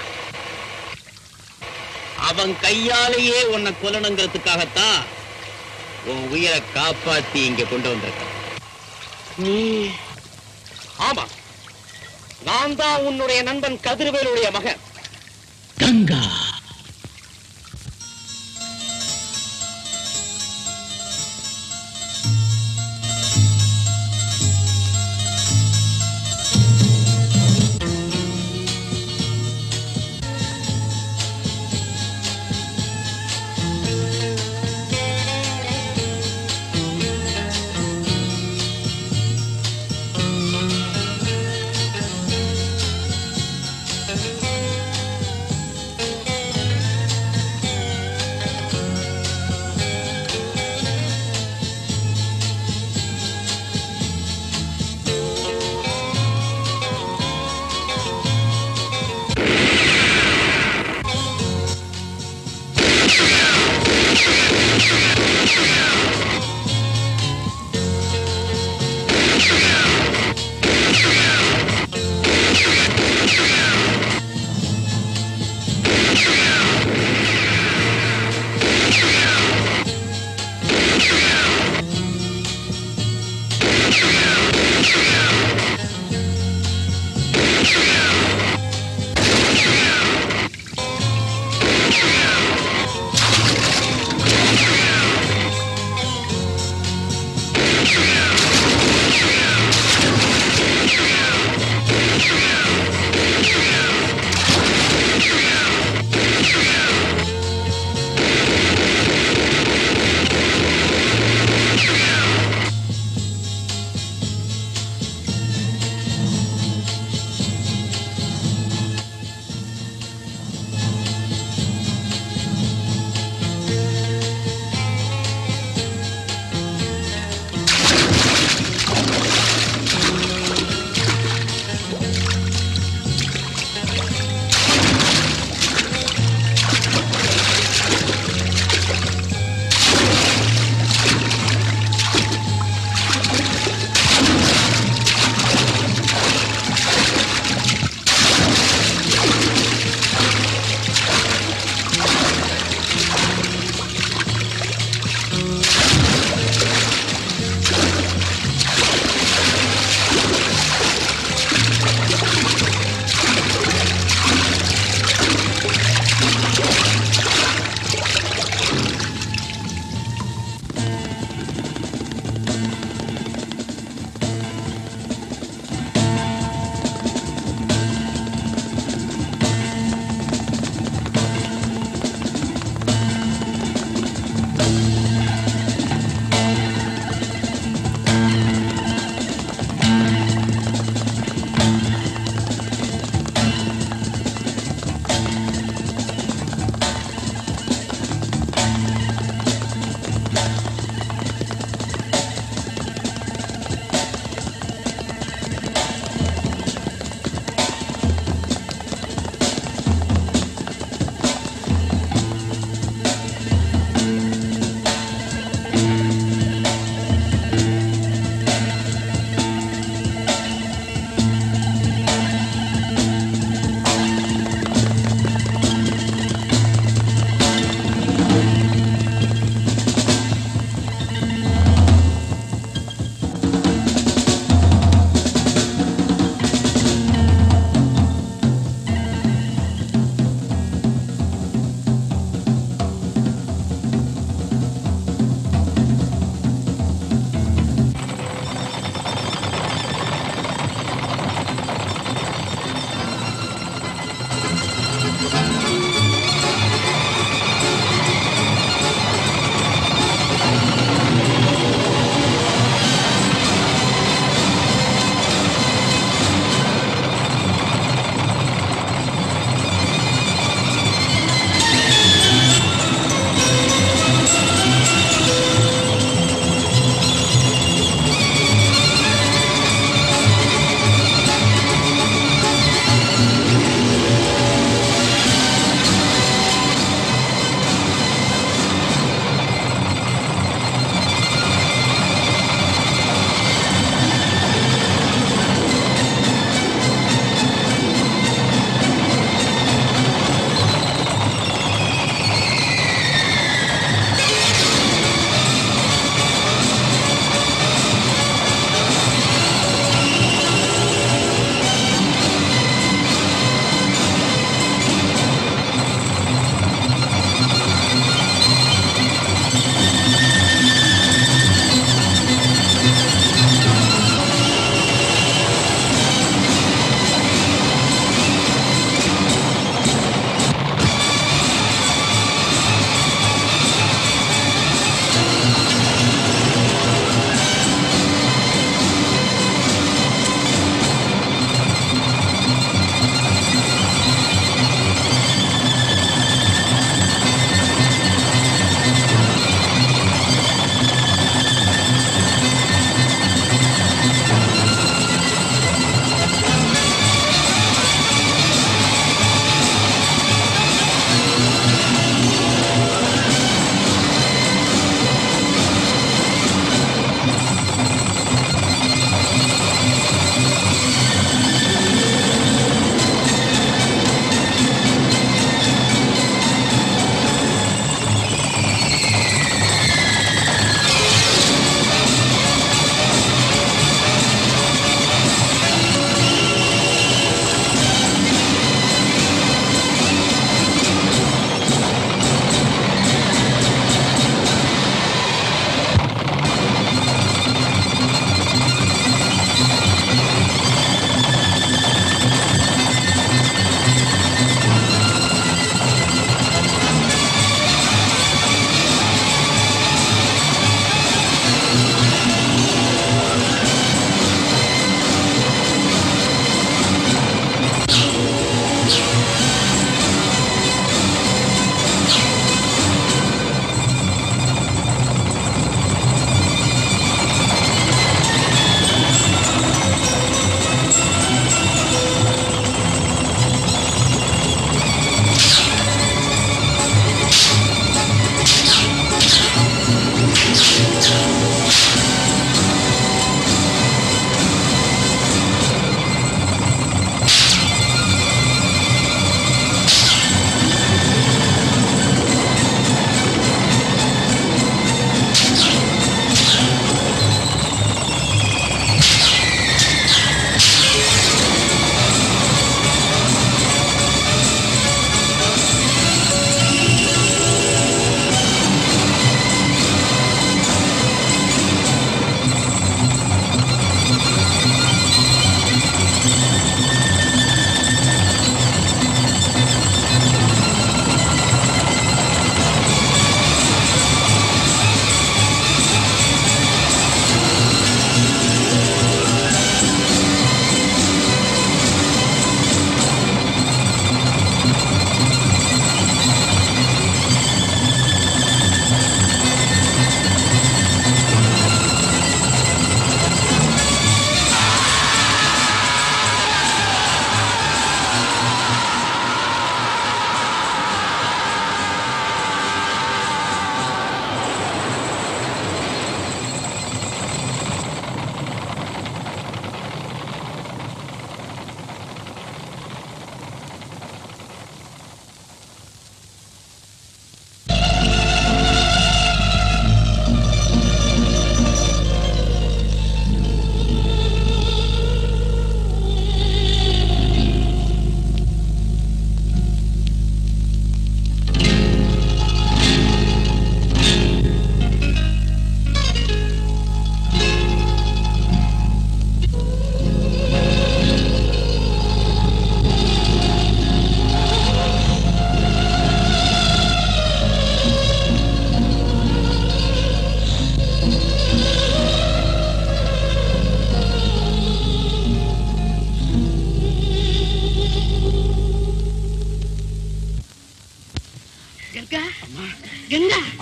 Speaker 4: அவன் கையாலேயே உன்னை கொல்லணுங்கிறதுக்காகத்தான் உன் உயிரை காப்பாத்தி இங்க கொண்டு வந்திருக்கான்
Speaker 20: நீ ஆமா நான் தான் உன்னுடைய நண்பன் கதிர்வேலுடைய மகன்
Speaker 5: கங்கா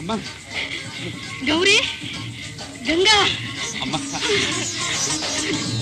Speaker 3: அம்மா
Speaker 1: கௌரி கங்கா
Speaker 3: அம்மா